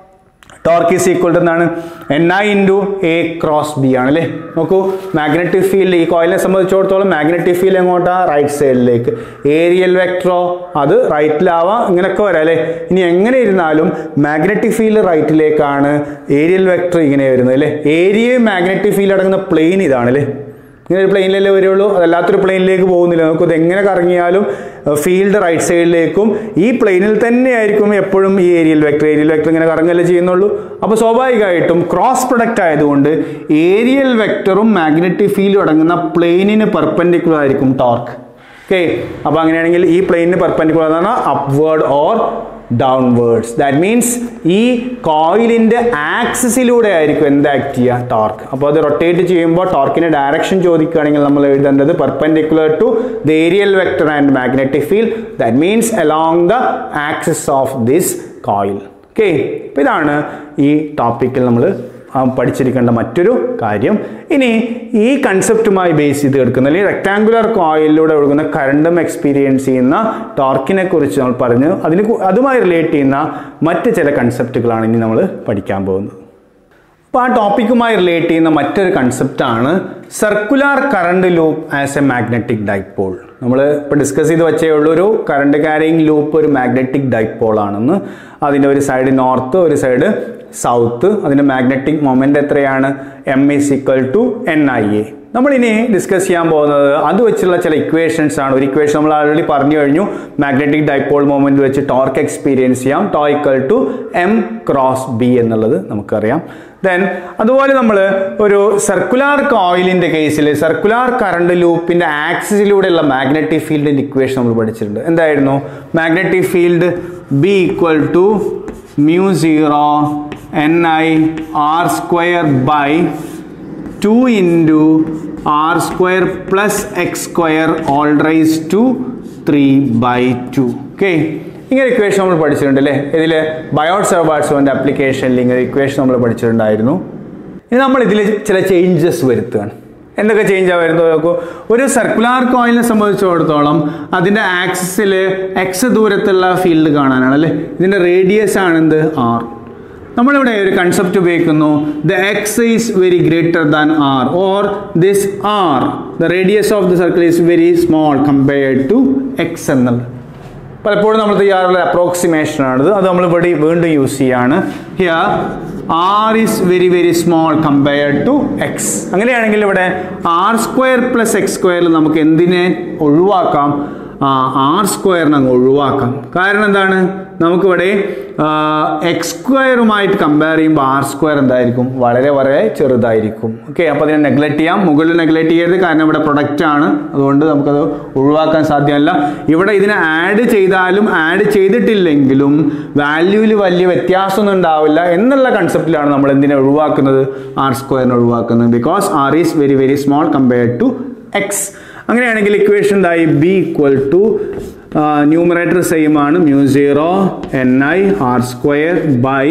torque is equal to എന്താണ് N I into A cross B ആണ് അല്ലേ നോക്കൂ മാഗ്നറ്റിക് ഫീൽഡ് ഈ കോയിലിനെ സംബന്ധിച്ചിടത്തോളം മാഗ്നറ്റിക് ഫീൽഡ് എങ്ങോട്ടാ റൈറ്റ് സൈഡിലേക്ക് ഏരിയൽ വെക്ട്രോ അത് റൈറ്റിലാവാം ഇങ്ങനെയൊക്കെ വരാം അല്ലേ ഇനി എങ്ങനെ ഇരുന്നാലും മാഗ്നറ്റിക് ഫീൽഡ് റൈറ്റിലേക്കാണ് ഏരിയൽ വെക്ടർ ഇങ്ങനെ വരുന്നത് അല്ലേ ഏരിയയും മാഗ്നറ്റിക് ഫീൽഡ് അടങ്ങുന്ന പ്ലെയിൻ ഇതാണ് അല്ലേ ഇങ്ങനെ ഒരു പ്ലെയിനിലല്ലേ വരുള്ളൂ അതല്ലാത്തൊരു പ്ലെയിനിലേക്ക് പോകുന്നില്ല നമുക്ക് ഇത് എങ്ങനെ കറങ്ങിയാലും ഫീൽഡ് റൈറ്റ് സൈഡിലേക്കും ഈ പ്ലെയിനിൽ തന്നെയായിരിക്കും എപ്പോഴും ഈ ഏരിയൽ വെക്ടർ ഏരിയൽ വെക്ടർ ഇങ്ങനെ കറങ്ങല്ലേ ചെയ്യുന്നുള്ളൂ അപ്പോൾ സ്വാഭാവികമായിട്ടും ക്രോസ് പ്രൊഡക്റ്റ് ആയതുകൊണ്ട് ഏരിയൽ വെക്ടറും മാഗ്നറ്റിക് ഫീൽഡും അടങ്ങുന്ന പ്ലെയിനിന് പെർപെൻഡിക്കുലർ ആയിരിക്കും ടോർക്ക് ഓക്കെ അപ്പോൾ അങ്ങനെയാണെങ്കിൽ ഈ പ്ലെയിനിന് പെർപെൻഡിക്കുലർ എന്ന് പറഞ്ഞാൽ upward or downwards that means ഈ കോയിലിൻ്റെ ആക്സിസിലൂടെ ആയിരിക്കും എന്ത് ആക്ട് ചെയ്യുക ടോർക്ക് അപ്പോൾ അത് റൊട്ടേറ്റ് ചെയ്യുമ്പോൾ ടോർക്കിൻ്റെ ഡയറക്ഷൻ ചോദിക്കുകയാണെങ്കിൽ നമ്മൾ എഴുതേണ്ടത് perpendicular to the areal vector and magnetic field that means along the axis of this coil okay അപ്പോൾ ഇതാണ് ഈ ടോപ്പിക്കിൽ നമ്മൾ ആ, പഠിച്ചിരിക്കേണ്ട മറ്റൊരു കാര്യം ഇനി ഈ കൺസെപ്റ്റുമായി ബേസ് ചെയ്ത് എടുക്കുന്ന അല്ലെങ്കിൽ റെക്ടാങ്കുലർ കോയിലിലൂടെ ഒഴുകുന്ന കറണ്ടും എക്സ്പീരിയൻസ് ചെയ്യുന്ന ടോർക്കിനെ കുറിച്ച് നമ്മൾ പറഞ്ഞു അതിന് കു- അതുമായി റിലേറ്റ് ചെയ്യുന്ന മറ്റ് ചില കൺസെപ്റ്റുകളാണ് ഇനി നമ്മൾ പഠിക്കാൻ പോകുന്നത് അപ്പോൾ ആ ടോപ്പിക്കുമായി റിലേറ്റ് ചെയ്യുന്ന മറ്റൊരു കൺസെപ്റ്റാണ് circular current loop as a magnetic dipole നമ്മൾ ഇപ്പോൾ ഡിസ്കസ് ചെയ്ത് വെച്ചേ ഉള്ളൂ ഒരു കറണ്ട് ക്യാരിങ് ലൂപ്പ് ഒരു മാഗ്നറ്റിക് ഡൈപോൾ ആണെന്ന് അതിൻ്റെ ഒരു സൈഡ് നോർത്ത് ഒരു സൈഡ് സൗത്ത് അതിൻ്റെ മാഗ്നറ്റിക് മൊമെൻ്റ് എത്രയാണ് M is equal to N I A നമ്മളിനി ഡിസ്കസ് ചെയ്യാൻ പോകുന്നത് അത് വെച്ചുള്ള ചില ഇക്വേഷൻസ് ആണ് ഒരു ഇക്വേഷൻ നമ്മൾ ആൾറെഡി പറഞ്ഞു കഴിഞ്ഞു മാഗ്നറ്റിക് ഡൈപോൾ മൊമെന്റ് വെച്ച് ടോർക്ക് എക്സ്പീരിയൻസ് ചെയ്യാം tau equal to M cross B എന്നുള്ളത് നമുക്കറിയാം ദെൻ അതുപോലെ നമ്മൾ ഒരു സർക്കുലാർ കോയിലിന്റെ കേസിൽ സർക്കുലാർ കറണ്ട് ലൂപ്പിന്റെ ആക്സിസിലൂടെയുള്ള മാഗ്നറ്റിക് ഫീൽഡിന്റെ ഇക്വേഷൻ നമ്മൾ പഠിച്ചിട്ടുണ്ട് എന്തായിരുന്നു magnetic field B equal to mu zero N I R square by 2 into r square plus x square all raised to 3 by 2 okay ഇങ്ങനെ ഇക്വേഷൻ നമ്മൾ പഠിച്ചിട്ടുണ്ട് അല്ലേ ഇതിൽ ബയോട്ട് സെർബാർട്സോൻ്റെ ആപ്ലിക്കേഷനിൽ ഇങ്ങനെ ഇക്വേഷൻ നമ്മൾ പഠിച്ചിട്ടുണ്ടായിരുന്നു ഇനി നമ്മൾ ഇതിൽ ചില ചേഞ്ചസ് വരുത്തുകയാണ് എന്തൊക്കെ ചേഞ്ചാണ് വരുന്നത് നോക്കൂ ഒരു സർക്കുലാർ കോയിലിനെ സംബന്ധിച്ചിടത്തോളം അതിൻ്റെ ആക്സിസിൽ എക്സ് ദൂരത്തുള്ള ഫീൽഡ് കാണാനാണ് അല്ലേ ഇതിൻ്റെ റേഡിയസ് ആണ് എന്ത് ആർ നമ്മളിവിടെ ഒരു കൺസെപ്റ്റ് ഉപയോഗിക്കുന്നു the X is very greater than R or this R the radius of the circle is very small compared to X എന്നുള്ളത് പലപ്പോഴും നമ്മൾ ചെയ്യാറുള്ള അപ്രോക്സിമേഷൻ ആണിത് അത് നമ്മൾ ഇവിടെ വീണ്ടും യൂസ് ചെയ്യാണ് here R is very very small compared to X അങ്ങനെയാണെങ്കിൽ ഇവിടെ ആർ സ്ക്വയർ പ്ലസ് എക്സ് സ്ക്വയറിൽ നമുക്ക് എന്തിനെ ഒഴിവാക്കാം ആർ സ്ക്വയറിനെ അങ്ങ് ഒഴിവാക്കാം കാരണം എന്താണ് നമുക്കിവിടെ എക്സ് സ്ക്വയറുമായിട്ട് കമ്പയർ ചെയ്യുമ്പോൾ ആർ സ്ക്വയർ എന്തായിരിക്കും വളരെ വളരെ ചെറുതായിരിക്കും ഓക്കെ അപ്പോൾ അതിനെ നെഗ്ലക്ട് ചെയ്യാം മുകളിൽ നെഗ്ലക്ട് ചെയ്യരുത് കാരണം ഇവിടെ പ്രൊഡക്റ്റ് ആണ് അതുകൊണ്ട് നമുക്കത് ഒഴിവാക്കാൻ സാധ്യമല്ല ഇവിടെ ഇതിനെ ആഡ് ചെയ്താലും ആഡ് ചെയ്തിട്ടില്ലെങ്കിലും വാല്യൂവിൽ വലിയ വ്യത്യാസമൊന്നും ഉണ്ടാവില്ല എന്നുള്ള കൺസെപ്റ്റിലാണ് നമ്മൾ എന്തിനെ ഒഴിവാക്കുന്നത് ആർ സ്ക്വയറിനെ ഒഴിവാക്കുന്നത് because R is very very small compared to X അങ്ങനെയാണെങ്കിൽ ഇക്വേഷൻ എന്തായി B equal to numerator same ആണ് mu zero N I R square by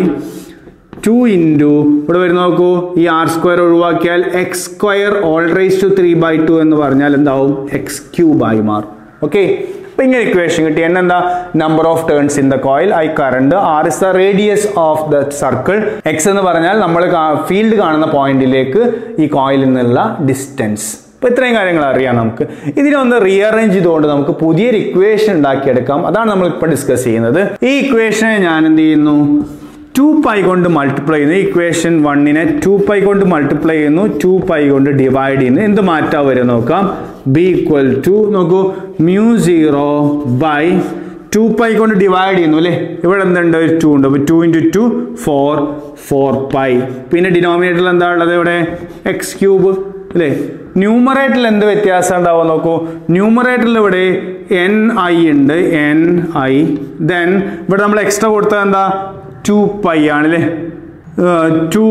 two into ഇവിടെ വരുന്ന നോക്കൂ ഈ ആർ സ്ക്വയർ ഒഴിവാക്കിയാൽ X square whole raise to three by two എന്ന് പറഞ്ഞാൽ എന്താവും എക്സ് ക്യൂബ് ആയി മാറും ഓക്കെ അപ്പൊ ഇങ്ങനെ ഇക്വേഷൻ കിട്ടി എന്നെന്താ number of turns in the coil I current R is the radius of the circle X എന്ന് പറഞ്ഞാൽ നമ്മൾ ഫീൽഡ് കാണുന്ന പോയിന്റിലേക്ക് ഈ കോയിലിൽ നിന്നുള്ള ഡിസ്റ്റൻസ് അപ്പോൾ ഇത്രയും കാര്യങ്ങൾ അറിയാം നമുക്ക് ഇതിനൊന്ന് റീഅറേഞ്ച് ചെയ്തുകൊണ്ട് നമുക്ക് പുതിയൊരു ഇക്വേഷൻ ഉണ്ടാക്കിയെടുക്കാം അതാണ് നമ്മൾ ഇപ്പോൾ ഡിസ്കസ് ചെയ്യുന്നത് ഈ ഇക്വേഷനെ ഞാൻ എന്ത് ചെയ്യുന്നു ടു പൈ കൊണ്ട് മൾട്ടിപ്ലൈ ചെയ്യുന്നു ഇക്വേഷൻ വണ്ണിനെ ടു പൈ കൊണ്ട് മൾട്ടിപ്ലൈ ചെയ്യുന്നു ടു പൈ കൊണ്ട് ഡിവൈഡ് ചെയ്യുന്നു എന്ത് മാറ്റാ വരും നോക്കാം ബി ഈക്വൽ ടു നോക്കൂ mu zero by two pi കൊണ്ട് ഡിവൈഡ് ചെയ്യുന്നു അല്ലേ ഇവിടെ എന്തുണ്ട് ഒരു ടു ഉണ്ട് അപ്പോൾ two into two four four pi പിന്നെ ഡിനോമിനേറ്ററിൽ എന്താ ഉള്ളത് ഇവിടെ എക്സ് ക്യൂബ് അല്ലേ ന്യൂമറേറ്ററിൽ എന്ത് വ്യത്യാസം ഉണ്ടാവും നോക്കൂ ന്യൂമറേറ്ററിൽ ഇവിടെ എൻ ഐ ഉണ്ട് എൻ ഐ ദെൻ ഇവിടെ നമ്മൾ എക്സ്ട്രാ കൊടുത്തത് എന്താ ടു പൈ ആണ് അല്ലേ ടു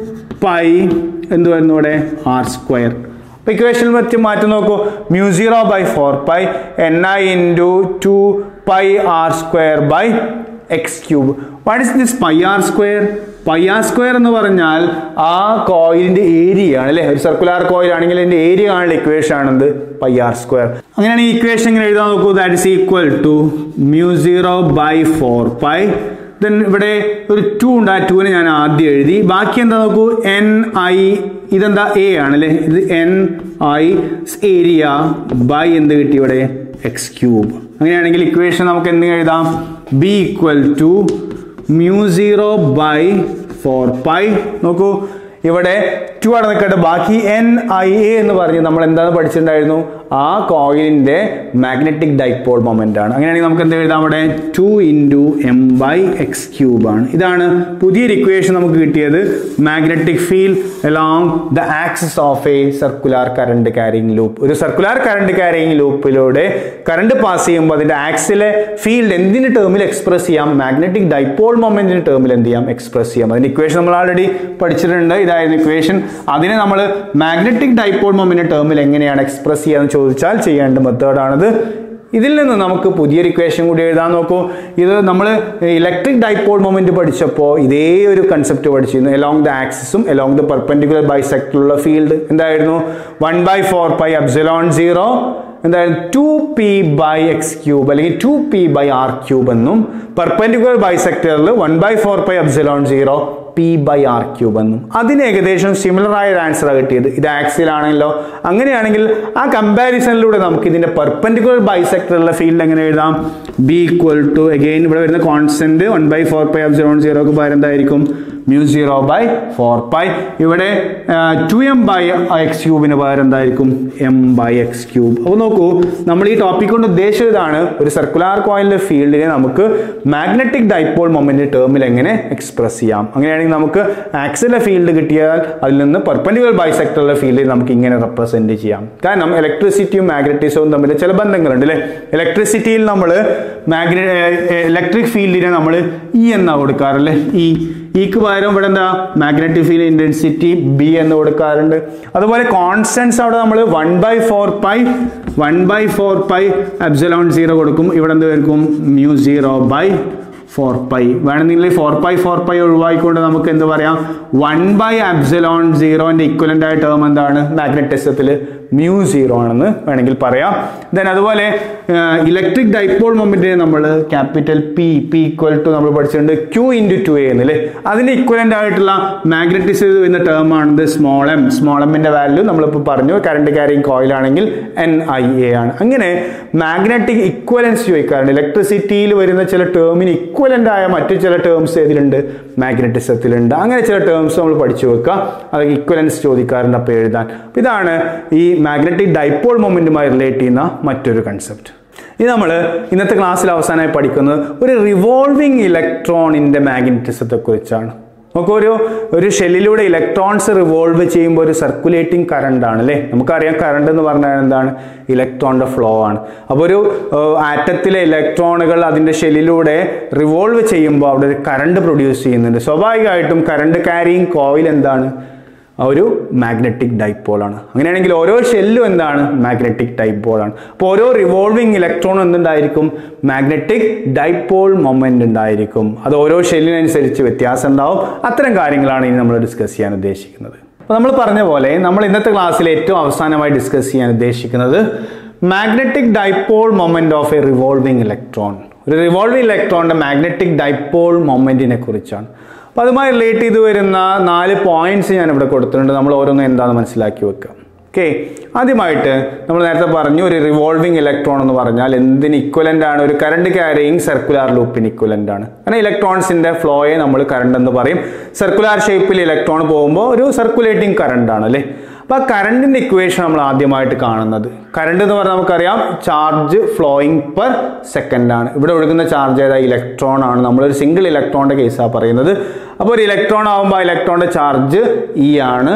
പൈ എന്ത് വരുന്നു ഇവിടെ ആർ സ്ക്വയർ അപ്പോൾ ഇക്വേഷനിൽ മറ്റ് മാറ്റി നോക്കൂ mu zero by four pi N I into two pi R square by X cube what is this pi R square pi R square എന്ന് പറഞ്ഞാൽ ആ കോയിലിന്റെ ഏരിയ ആണ് അല്ലേ ഒരു സർക്കുലാർ കോയിൽ ആണെങ്കിൽ അതിന്റെ ഏരിയ കാണുന്ന ഇക്വേഷൻ ആണെന്ത് പൈ ആർ സ്ക്വയർ അങ്ങനെയാണ് ഈ ഇക്വേഷൻ ഇങ്ങനെ എഴുതാൻ നോക്കൂ that is equal to mu zero by four pi then ഇവിടെ ഒരു ടു ഉണ്ട് ആ ടുവിനെ ഞാൻ ആദ്യം എഴുതി ബാക്കി എന്താ നോക്കൂ എൻ ഐ ഇതെന്താ എ ആണല്ലേ ഇത് എൻ ഐ ഏരിയ ബൈ എന്ത് കിട്ടി ഇവിടെ എക്സ് ക്യൂബ് അങ്ങനെയാണെങ്കിൽ ഇക്വേഷൻ നമുക്ക് എന്ത് എഴുതാം B equal to mu zero by four pi നോക്കൂ ഇവിടെ ടു അവിടെ നിൽക്കട്ടെ ബാക്കി എൻ ഐ എ എന്ന് പറഞ്ഞ് നമ്മൾ എന്താണ് പഠിച്ചിട്ടുണ്ടായിരുന്നു ആ കോയിലിന്റെ മാഗ്നറ്റിക് ഡൈപോൾ മൊമെന്റ് ആണ് അങ്ങനെയാണെങ്കിൽ നമുക്ക് എന്ത് എഴുതാം അവിടെ two into M by X cube ആണ് ഇതാണ് പുതിയൊരു ഇക്വേഷൻ നമുക്ക് കിട്ടിയത് magnetic field along the axis of a circular current carrying loop ഒരു സർക്കുലാർ കറണ്ട് ക്യാരിങ് ലൂപ്പിലൂടെ കറണ്ട് പാസ് ചെയ്യുമ്പോൾ അതിന്റെ ആക്സിലെ ഫീൽഡ് എന്തിന് ടേമിൽ എക്സ്പ്രസ് ചെയ്യാം മാഗ്നറ്റിക് ഡൈപോൾ മൊമെന്റിന്റെ ടേമിൽ എന്ത് ചെയ്യാം എക്സ്പ്രസ് ചെയ്യാം അതിന്റെ ഇക്വേഷൻ നമ്മൾ ആൾറെഡി പഠിച്ചിട്ടുണ്ട് ഇതായിരുന്നു ഇക്വേഷൻ അതിനെ നമ്മൾ മാഗ്നറ്റിക് ഡൈപോൾ മൊമെന്റ് ടേമിൽ എങ്ങനെയാണ് എക്സ്പ്രസ് ചെയ്യാന്ന് ചോദിച്ചാൽ ചെയ്യേണ്ട മെത്തേഡാണിത് ഇതിൽ നിന്ന് നമുക്ക് പുതിയൊരു ഇക്വേഷൻ കൂടി എഴുതാൻ നോക്കൂ ഇത് നമ്മൾ ഇലക്ട്രിക് ഡൈപോൾ മൊമെന്റ് പഠിച്ചപ്പോൾ ഇതേ ഒരു കൺസെപ്റ്റ് പഠിച്ചിരുന്നു എലോങ് ദ ആക്സിസും എലോങ് ദ പെർപെൻഡിക്കുലർ ബൈസെക്ടറുള്ള ഫീൽഡ് എന്തായിരുന്നു one by four pi epsilon zero എന്തായാലും two P by X cube അല്ലെങ്കിൽ two P by R cube എന്നും പെർപെൻഡിക്കുലർ ബൈസെക്ടറിൽ one by four pi epsilon zero P by R cube എന്നും അതിന് ഏകദേശം സിമിലർ ആയ ഒരു ആൻസർ കിട്ടിയത് ഇത് ആക്സിലാണല്ലോ അങ്ങനെയാണെങ്കിൽ ആ കമ്പാരിസണിലൂടെ നമുക്ക് ഇതിന്റെ പെർപെൻഡിക്കുലർ ബൈസെക്ടറുള്ള ഫീൽഡ് എങ്ങനെ എഴുതാം ബി ഈക്വൽ ടു അഗെയിൻ ഇവിടെ വരുന്ന constant one by four pi epsilon സീറോക്ക് പകരം എന്തായിരിക്കും mu zero by four pi ഇവിടെ ടു എം ബൈ എക്സ് ക്യൂബിന് പകരം എന്തായിരിക്കും എം ബൈ എക്സ് ക്യൂബ് അപ്പോൾ നോക്കൂ നമ്മൾ ഈ ടോപ്പിക് കൊണ്ട് ഉദ്ദേശിച്ചത് ഇതാണ് ഒരു സർക്കുലാർ കോയിലിന്റെ ഫീൽഡിനെ നമുക്ക് മാഗ്നറ്റിക് ഡൈപോൾ മൊമെന്റ് ടേമിൽ എങ്ങനെ എക്സ്പ്രസ് ചെയ്യാം അങ്ങനെയാണെങ്കിൽ നമുക്ക് ആക്സിലെ ഫീൽഡ് കിട്ടിയാൽ അതിൽ നിന്ന് പെർപ്പൻഡിക്കുലർ ബൈസെക്ടറിലെ ഫീൽഡിൽ നമുക്ക് ഇങ്ങനെ റെപ്രസെന്റ് ചെയ്യാം കാരണം ഇലക്ട്രിസിറ്റിയും മാഗ്നറ്റിസവും തമ്മിൽ ചില ബന്ധങ്ങളുണ്ട് അല്ലേ ഇലക്ട്രിസിറ്റിയിൽ നമ്മൾ മാഗ്ന ഇലക്ട്രിക് ഫീൽഡിനെ നമ്മൾ ഇ എന്നാ കൊടുക്കാറല്ലേ ഈ ഇക്ക് പകരം ഇവിടെ എന്താ മാഗ്നറ്റിക് ഫീൽഡ് ഇന്റൻസിറ്റി ബി എന്ന് കൊടുക്കാറുണ്ട് അതുപോലെ കോൺസ്റ്റൻസ് അവിടെ നമ്മൾ one by four pi one by four pi epsilon zero കൊടുക്കും ഇവിടെ എന്ത് വരും mu zero by four pi വേണമെങ്കിൽ ഫോർ പൈ ഫോർ പൈ ഒഴിവായിക്കൊണ്ട് നമുക്ക് എന്ത് പറയാം വൺ ബൈ അബ്സലോൺ സീറോന്റെ ഇക്വലന്റ് ആയ ടേം എന്താണ് മാഗ്നറ്റിസത്തിൽ മ്യൂ സീറോ ആണെന്ന് വേണമെങ്കിൽ പറയാം ദെൻ അതുപോലെ ഇലക്ട്രിക് ഡൈപോൾ മൊമെന്റിനെ നമ്മൾ capital P P equal to നമ്മൾ പഠിച്ചിട്ടുണ്ട് ക്യൂ ഇൻറ്റു ടു എ എന്നല്ലേ അതിന്റെ ഇക്വലന്റ് ആയിട്ടുള്ള മാഗ്നറ്റിസ് എന്ന ടേം ആണിത് സ്മോൾ എം സ്മോൾ എമ്മിന്റെ വാല്യൂ നമ്മളിപ്പോൾ പറഞ്ഞു കറണ്ട് ക്യാരിങ് കോയിൽ ആണെങ്കിൽ എൻ ഐ എ ആണ് അങ്ങനെ മാഗ്നറ്റിക് ഇക്വലൻസ് ചോദിക്കാറുണ്ട് ഇലക്ട്രിസിറ്റിയിൽ വരുന്ന ചില ടേമിന് ഇക്വലന്റ് ആയ മറ്റു ചില ടേംസ് ഏതിലുണ്ട് മാഗ്നറ്റിസത്തിലുണ്ട് അങ്ങനെ ചില ടേംസ് നമ്മൾ പഠിച്ചു വെക്കുക അത് ഇക്വലൻസ് ചോദിക്കാറുണ്ട് അപ്പോൾ എഴുതാൻ അപ്പോൾ ഇതാണ് ഈ മാഗ്നറ്റിക് ഡൈപോൾ മൊമെന്റുമായി റിലേറ്റ് ചെയ്യുന്ന മറ്റൊരു കൺസെപ്റ്റ് ഇത് നമ്മൾ ഇന്നത്തെ ക്ലാസ്സിൽ അവസാനമായി പഠിക്കുന്നത് ഒരു റിവോൾവിംഗ് ഇലക്ട്രോണിന്റെ മാഗ്നറ്റിസത്തെ കുറിച്ചാണ് നമുക്ക് ഒരു ഒരു ഷെല്ലിലൂടെ ഇലക്ട്രോൺസ് റിവോൾവ് ചെയ്യുമ്പോൾ ഒരു സർക്കുലേറ്റിംഗ് കറണ്ട് ആണ് അല്ലേ നമുക്കറിയാം കറണ്ട് എന്ന് പറഞ്ഞാൽ എന്താണ് ഇലക്ട്രോണിന്റെ ഫ്ലോ ആണ് അപ്പോൾ ഒരു ആറ്റത്തിലെ ഇലക്ട്രോണുകൾ അതിന്റെ ഷെല്ലിലൂടെ റിവോൾവ് ചെയ്യുമ്പോൾ അവിടെ ഒരു കറണ്ട് പ്രൊഡ്യൂസ് ചെയ്യുന്നുണ്ട് സ്വാഭാവികമായിട്ടും കറണ്ട് ക്യാരിങ് കോയിൽ എന്താണ് ഒരു മാഗ്നറ്റിക് ഡൈപോൾ ആണ് അങ്ങനെയാണെങ്കിൽ ഓരോ ഷെല്ലും എന്താണ് മാഗ്നറ്റിക് ഡൈപോൾ ആണ് അപ്പോൾ ഓരോ റിവോൾവിംഗ് ഇലക്ട്രോൺ എന്തുണ്ടായിരിക്കും മാഗ്നറ്റിക് ഡൈപോൾ മൊമെന്റ് ഉണ്ടായിരിക്കും അത് ഓരോ ഷെല്ലിനനുസരിച്ച് വ്യത്യാസം ഉണ്ടാവും അത്തരം കാര്യങ്ങളാണ് ഇനി നമ്മൾ ഡിസ്കസ് ചെയ്യാൻ ഉദ്ദേശിക്കുന്നത് അപ്പോൾ നമ്മൾ പറഞ്ഞ പോലെ നമ്മൾ ഇന്നത്തെ ക്ലാസ്സിൽ ഏറ്റവും അവസാനമായി ഡിസ്കസ് ചെയ്യാൻ ഉദ്ദേശിക്കുന്നത് magnetic dipole moment of a revolving electron ഒരു റിവോൾവിംഗ് ഇലക്ട്രോണിന്റെ മാഗ്നറ്റിക് ഡൈപോൾ മൊമെന്റിനെ കുറിച്ചാണ് അപ്പോൾ അതുമായി റിലേറ്റ് ചെയ്ത് വരുന്ന നാല് പോയിന്റ്സ് ഞാൻ ഇവിടെ കൊടുത്തിട്ടുണ്ട് നമ്മൾ ഓരോന്നും എന്താണെന്ന് മനസ്സിലാക്കി വെക്കുക ഓക്കെ ആദ്യമായിട്ട് നമ്മൾ നേരത്തെ പറഞ്ഞു ഒരു റിവോൾവിംഗ് ഇലക്ട്രോൺ എന്ന് പറഞ്ഞാൽ എന്തിന് ഇക്വലന്റ് ആണ് ഒരു കറണ്ട് ക്യാരിയിങ് സർക്കുലാർ ലൂപ്പിന് ഇക്വലന്റ് ആണ് കാരണം ഇലക്ട്രോൺസിന്റെ ഫ്ലോയെ നമ്മൾ കറണ്ട് എന്ന് പറയും സർക്കുലാർ ഷേപ്പിൽ ഇലക്ട്രോൺ പോകുമ്പോൾ ഒരു സർക്കുലേറ്റിംഗ് കറണ്ട് ആണ് അല്ലേ അപ്പൊ ആ കറണ്ടിന്റെ ഇക്വേഷൻ നമ്മൾ ആദ്യമായിട്ട് കാണുന്നത് കറണ്ട് എന്ന് പറഞ്ഞാൽ നമുക്കറിയാം ചാർജ് ഫ്ലോയിങ് പെർ സെക്കൻഡ് ആണ് ഇവിടെ ഒഴുകുന്ന ചാർജ് ഏതാ ഇലക്ട്രോൺ ആണ് നമ്മളൊരു സിംഗിൾ ഇലക്ട്രോണിന്റെ കേസാണ് പറയുന്നത് അപ്പോൾ ഒരു ഇലക്ട്രോൺ ആകുമ്പോൾ ആ ഇലക്ട്രോണിന്റെ ചാർജ് ഇ ആണ്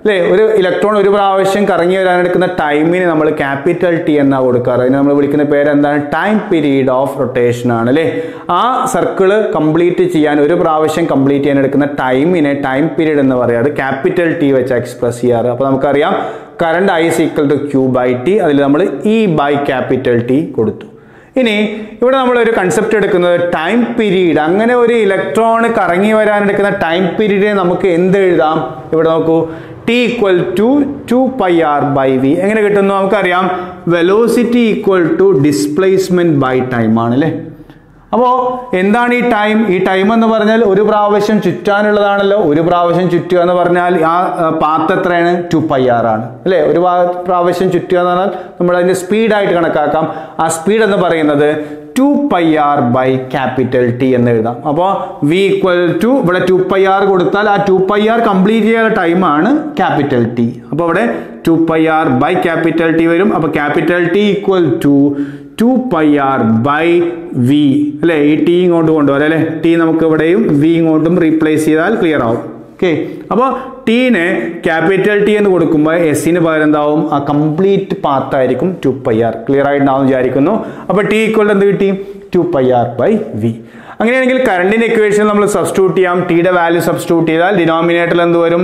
അല്ലേ ഒരു ഇലക്ട്രോൺ ഒരു പ്രാവശ്യം കറങ്ങി വരാനെടുക്കുന്ന ടൈമിന് നമ്മൾ ക്യാപിറ്റൽ ടി എന്നാ കൊടുക്കാറ് അതിന് നമ്മൾ വിളിക്കുന്ന പേര് എന്താണ് ടൈം പീരീഡ് ഓഫ് റൊട്ടേഷൻ ആണ് അല്ലേ ആ സർക്കിള് കംപ്ലീറ്റ് ചെയ്യാൻ ഒരു പ്രാവശ്യം കംപ്ലീറ്റ് ചെയ്യാൻ എടുക്കുന്ന ടൈമിനെ ടൈം പീരീഡ് എന്ന് പറയാറ് ക്യാപിറ്റൽ ടി വെച്ച് എക്സ്പ്രസ് ചെയ്യാറ് അപ്പോൾ നമുക്കറിയാം current I equal to Q by T അതിൽ നമ്മൾ ഇ ബൈ ക്യാപിറ്റൽ ടി കൊടുത്തു ഇനി ഇവിടെ നമ്മൾ ഒരു കൺസെപ്റ്റ് എടുക്കുന്നത് ടൈം പീരീഡ് അങ്ങനെ ഒരു ഇലക്ട്രോൺ കറങ്ങി വരാൻ എടുക്കുന്ന ടൈം പീരീഡിനെ നമുക്ക് എന്ത് എഴുതാം ഇവിടെ നോക്കൂ T equal to two pi R by V എങ്ങനെ കിട്ടുന്നു നമുക്കറിയാം velocity equal to displacement by time ആണ് അല്ലേ അപ്പോൾ എന്താണ് ഈ ടൈം ഈ ടൈം എന്ന് പറഞ്ഞാൽ ഒരു പ്രാവശ്യം ചുറ്റാനുള്ളതാണല്ലോ ഒരു പ്രാവശ്യം ചുറ്റുക എന്ന് പറഞ്ഞാൽ ആ പാത്ത് എത്രയാണ് ടു പൈ ആർ ആണ് അല്ലേ ഒരു പ്രാ- പ്രാവശ്യം ചുറ്റുക എന്ന് പറഞ്ഞാൽ നമ്മൾ അതിന്റെ സ്പീഡായിട്ട് കണക്കാക്കാം ആ സ്പീഡ് എന്ന് പറയുന്നത് two pi R by capital T എന്ന് എഴുതാം അപ്പോൾ വി ഈക്വൽ ടു ഇവിടെ ടു പൈ ആർ കൊടുത്താൽ ആ ടു പൈ ആർ കംപ്ലീറ്റ് ചെയ്യാനുള്ള ടൈമാണ് ക്യാപിറ്റൽ ടി അപ്പോൾ ഇവിടെ two pi R by capital T വരും അപ്പോൾ capital T equal to two pi R by V അല്ലേ ഈ ടി ഇങ്ങോട്ട് കൊണ്ടുവരാം അല്ലേ ടി നമുക്ക് ഇവിടെയും വി ഇങ്ങോട്ടും റീപ്ലേസ് ചെയ്താൽ ക്ലിയർ ആവും ഓക്കെ അപ്പോൾ ടീനെ ക്യാപിറ്റൽ ടി എന്ന് കൊടുക്കുമ്പോൾ എസിന് പകരം എന്താവും ആ കംപ്ലീറ്റ് പാത്ത് ആയിരിക്കും ടു പൈ ആർ ക്ലിയർ ആയിട്ടുണ്ടാവും വിചാരിക്കുന്നു അപ്പോൾ ടി ഈക്വൽ എന്ത് കിട്ടി two pi R by V അങ്ങനെയാണെങ്കിൽ കറണ്ടിന്റെ ഇക്വേഷൻ നമ്മൾ സബ്സ്റ്റിറ്റ്യൂട്ട് ചെയ്യാം ടിയുടെ വാല്യൂ സബ്സ്റ്റിറ്റ്യൂട്ട് ചെയ്താൽ ഡിനോമിനേറ്ററിൽ എന്ത് വരും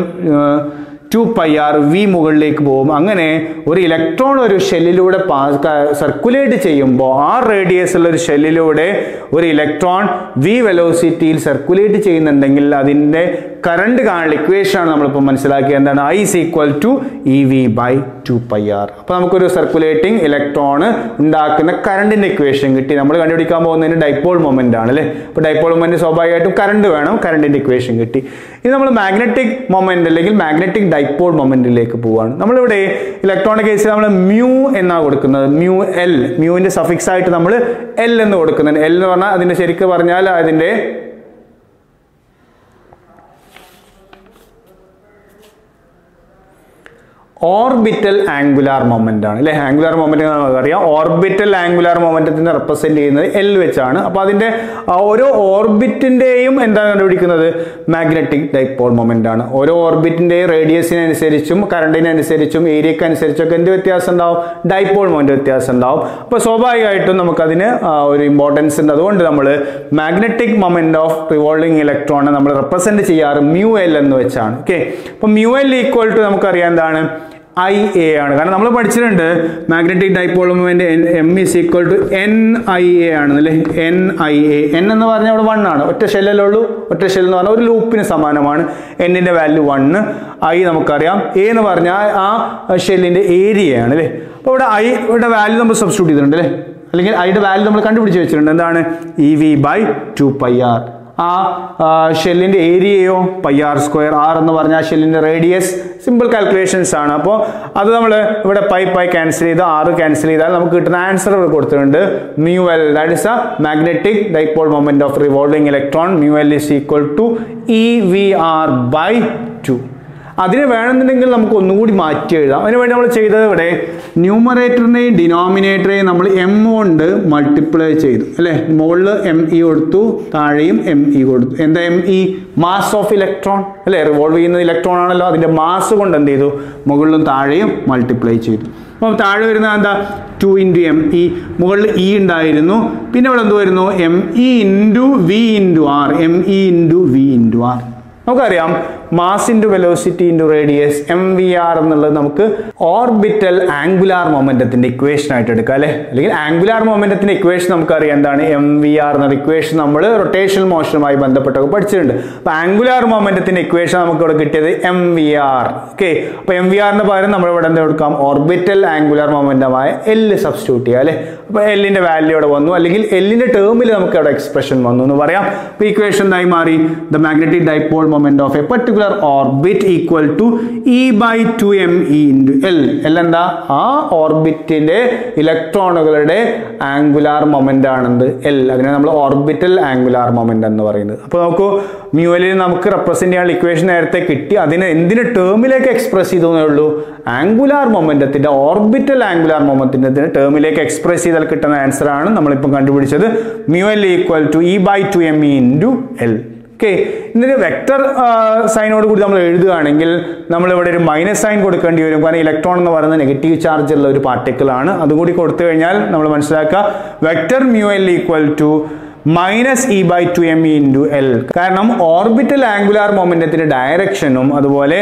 ടു പൈ ആർ വി മുകളിലേക്ക് പോകും അങ്ങനെ ഒരു ഇലക്ട്രോൺ ഒരു ഷെല്ലിലൂടെ സർക്കുലേറ്റ് ചെയ്യുമ്പോൾ ആ റേഡിയസ് ഉള്ള ഒരു ഷെല്ലിലൂടെ ഒരു ഇലക്ട്രോൺ വി വെലോസിറ്റിയിൽ സർക്കുലേറ്റ് ചെയ്യുന്നുണ്ടെങ്കിൽ അതിൻ്റെ കറണ്ട് കാണുന്ന ഇക്വേഷൻ ആണ് നമ്മളിപ്പോൾ മനസ്സിലാക്കിയത് എന്താണ് I is equal to E V by two pi R അപ്പോൾ നമുക്കൊരു സർക്കുലേറ്റിംഗ് ഇലക്ട്രോൺ ഉണ്ടാക്കുന്ന കറണ്ടിന്റെ ഇക്വേഷൻ കിട്ടി നമ്മൾ കണ്ടുപിടിക്കാൻ പോകുന്നതിന് ഡൈപോൾ മൊമെന്റ് ആണ് അല്ലേ അപ്പോൾ ഡൈപോൾ മൊമെന്റ് സ്വാഭാവികമായിട്ടും കറണ്ട് വേണം കറണ്ടിന്റെ ഇക്വേഷൻ കിട്ടി ഇത് നമ്മൾ മാഗ്നറ്റിക് മൊമെന്റ് അല്ലെങ്കിൽ മാഗ്നറ്റിക് ഡൈപോൾ മൊമെന്റിലേക്ക് പോവാണ് നമ്മളിവിടെ ഇലക്ട്രോണിക് കേസിൽ നമ്മൾ മ്യൂ എന്നാണ് കൊടുക്കുന്നത് മ്യൂ എൽ മ്യൂവിന്റെ സഫിക്സ് ആയിട്ട് നമ്മൾ എൽ എന്ന് കൊടുക്കുന്നുണ്ട് എൽ എന്ന് പറഞ്ഞാൽ അതിന്റെ ശരിക്ക് പറഞ്ഞാൽ അതിന്റെ ഓർബിറ്റൽ ആംഗുലാർ മൊമെന്റ് ആണ് അല്ലെ ആംഗുലാർ മൊമെന്റ് നമുക്ക് അറിയാം ഓർബിറ്റൽ ആംഗുലാർ മൊമെന്റത്തിനെ റെപ്രസെന്റ് ചെയ്യുന്നത് എൽ വെച്ചാണ് അപ്പൊ അതിന്റെ ആ ഓരോ ഓർബിറ്റിന്റെയും എന്താണ് കണ്ടുപിടിക്കുന്നത് മാഗ്നറ്റിക് ഡൈപോൾ മൊമെന്റ് ആണ് ഓരോ ഓർബിറ്റിന്റെയും റേഡിയസിനനുസരിച്ചും കറണ്ടിനനുസരിച്ചും ഏരിയക്ക് അനുസരിച്ചൊക്കെ എന്ത് വ്യത്യാസം ഉണ്ടാവും ഡൈപോൾ മൊമെന്റ് വ്യത്യാസം ഉണ്ടാവും അപ്പൊ സ്വാഭാവികമായിട്ടും നമുക്കതിന് ആ, ഒരു ഇമ്പോർട്ടൻസ് ഉണ്ട് അതുകൊണ്ട് നമ്മൾ മാഗ്നറ്റിക് മൊമെന്റ് ഓഫ് റിവോൾവിംഗ് ഇലക്ട്രോണിനെ നമ്മൾ റെപ്രസെന്റ് ചെയ്യാറ് മ്യൂ എൽ എന്ന് വെച്ചാണ് ഓക്കെ അപ്പൊ മ്യൂ എൽ ഈക്വൽ ടു നമുക്കറിയാം എന്താണ് ഐ എ ആണ് കാരണം നമ്മൾ പഠിച്ചിട്ടുണ്ട് magnetic dipole moment M is equal to N I A ആണ് അല്ലേ എൻ ഐ എ എൻ എന്ന് പറഞ്ഞാൽ അവിടെ വൺ ആണ് ഒറ്റ ഷെല്ലല്ലേ ഉള്ളൂ ഒറ്റ ഷെൽ എന്ന് പറഞ്ഞാൽ ഒരു ലൂപ്പിന് സമാനമാണ് എന്നിന്റെ വാല്യൂ വണ്ണ് ഐ നമുക്കറിയാം എ എന്ന് പറഞ്ഞാൽ ആ ഷെല്ലിന്റെ ഏരിയ ആണ് അല്ലേ അപ്പോൾ ഇവിടെ ഐ ഇവിടെ വാല്യൂ നമ്മൾ സബ്സ്റ്റിറ്റ്യൂട്ട് ചെയ്തിട്ടുണ്ട് അല്ലേ അല്ലെങ്കിൽ ഐയുടെ വാല്യൂ നമ്മൾ കണ്ടുപിടിച്ച് വെച്ചിട്ടുണ്ട് എന്താണ് E V by two pi R ആ ഷെല്ലിന്റെ ഏരിയയോ പൈ ആർ സ്ക്വയർ ആർ എന്ന് പറഞ്ഞാൽ ആ ഷെല്ലിന്റെ റേഡിയസ് സിമ്പിൾ കാൽക്കുലേഷൻസ് ആണ് അപ്പോൾ അത് നമ്മൾ ഇവിടെ പൈ പൈ ക്യാൻസൽ ചെയ്ത് ആറ് ക്യാൻസൽ ചെയ്താൽ നമുക്ക് കിട്ടുന്ന ആൻസർ ഇവിടെ കൊടുത്തിട്ടുണ്ട് mu L that is a magnetic dipole moment of revolving electron mu L is equal to E V R by two അതിന് വേണമെന്നുണ്ടെങ്കിൽ നമുക്ക് ഒന്നുകൂടി മാറ്റി എഴുതാം അതിന് വേണ്ടി നമ്മൾ ചെയ്തത് ഇവിടെ ന്യൂമറേറ്ററിനെയും ഡിനോമിനേറ്ററെയും നമ്മൾ എം കൊണ്ട് മൾട്ടിപ്ലൈ ചെയ്തു അല്ലേ മുകളിൽ എം ഇ കൊടുത്തു താഴെയും എം ഇ കൊടുത്തു എന്താ M E mass of electron അല്ലേ റിവോൾവ് ചെയ്യുന്ന ഇലക്ട്രോൺ ആണല്ലോ അതിന്റെ മാസ് കൊണ്ട് എന്ത് ചെയ്തു മുകളിലും താഴെയും മൾട്ടിപ്ലൈ ചെയ്തു അപ്പോൾ താഴെ വരുന്നത് എന്താ ടു ഇൻറ്റു എം ഇ മുകളിൽ ഇ ഉണ്ടായിരുന്നു പിന്നെ ഇവിടെ എന്ത് വരുന്നു M E into V into R M E into V into R നമുക്കറിയാം mass into velocity into radius M V R എന്നുള്ളത് നമുക്ക് ഓർബിറ്റൽ ആംഗുലാർ മൊമെന്റത്തിന്റെ ഇക്വേഷൻ ആയിട്ട് എടുക്കാം അല്ലെ അല്ലെങ്കിൽ ആംഗുലാർ മൊമെന്റത്തിന്റെ ഇക്വേഷൻ നമുക്കറിയാം എന്താണ് എം വി ആർ എന്ന ഇക്വേഷൻ നമ്മൾ റൊട്ടേഷണൽ മോഷനുമായി ബന്ധപ്പെട്ടൊക്കെ പഠിച്ചിട്ടുണ്ട് അപ്പൊ ആംഗുലാർ മൊമെന്റത്തിന്റെ ഇക്വേഷൻ നമുക്ക് ഇവിടെ കിട്ടിയത് എം വി ആർ ഓക്കെ അപ്പൊ എം വി ആറിന് പകരം നമ്മൾ ഇവിടെ എന്താ കൊടുക്കാം ഓർബിറ്റൽ ആംഗുലാർ മൊമെന്റമായ എൽ സബ്സ്റ്റിറ്റ്യൂട്ട് ചെയ്യാം അല്ലെ അപ്പൊ എല്ലിന്റെ വാല്യൂ ഇവിടെ വന്നു അല്ലെങ്കിൽ എല്ലിന്റെ ടേമിൽ നമുക്ക് അവിടെ എക്സ്പ്രഷൻ വന്നു എന്ന് പറയാം അപ്പൊ ഇക്വേഷൻ എന്തായി മാറി the magnetic dipole moment of a particular orbit equal to E by two M E into L L എന്താ ആ ഓർബിറ്റിന്റെ ഇലക്ട്രോണുകളുടെ ആംഗുലാർ മൊമെന്റ് ആണെന്ത് എൽ അതിനെ നമ്മൾ ഓർബിറ്റൽ ആംഗുലാർ മൊമെന്റ് എന്ന് പറയുന്നത് അപ്പോൾ നോക്കൂ മ്യൂവലിൽ നമുക്ക് റെപ്രസെന്റ് ചെയ്യാനുള്ള ഇക്വേഷൻ നേരത്തെ കിട്ടി അതിനെ എന്തിന് ടേമിലേക്ക് എക്സ്പ്രസ് ചെയ്തേ ഉള്ളൂ ആംഗുലാർ മൊമെന്റത്തിന്റെ ഓർബിറ്റൽ ആംഗുലാർ മൊമെന്റത്തിന്റെ ടേമിലേക്ക് എക്സ്പ്രസ് ചെയ്താൽ കിട്ടുന്ന ആൻസർ ആണ് നമ്മളിപ്പോൾ കണ്ടുപിടിച്ചത് mu L equal to E by two M E into L okay ഇതിന് വെക്ടർ സൈനോട് കൂടി നമ്മൾ എഴുതുകയാണെങ്കിൽ നമ്മൾ ഇവിടെ ഒരു മൈനസ് സൈൻ കൊടുക്കേണ്ടി വരും കാരണം ഇലക്ട്രോൺ എന്ന് പറയുന്നത് നെഗറ്റീവ് ചാർജ് ഉള്ള ഒരു പാർട്ടിക്കിൾ ആണ് അതും കൂടി കൊടുത്തു കഴിഞ്ഞാൽ നമ്മൾ മനസ്സിലാക്കുക vector mu L equal to minus E by two M E into L കാരണം ഓർബിറ്റൽ ആംഗുലാർ മൊമെന്റത്തിന്റെ ഡയറക്ഷനും അതുപോലെ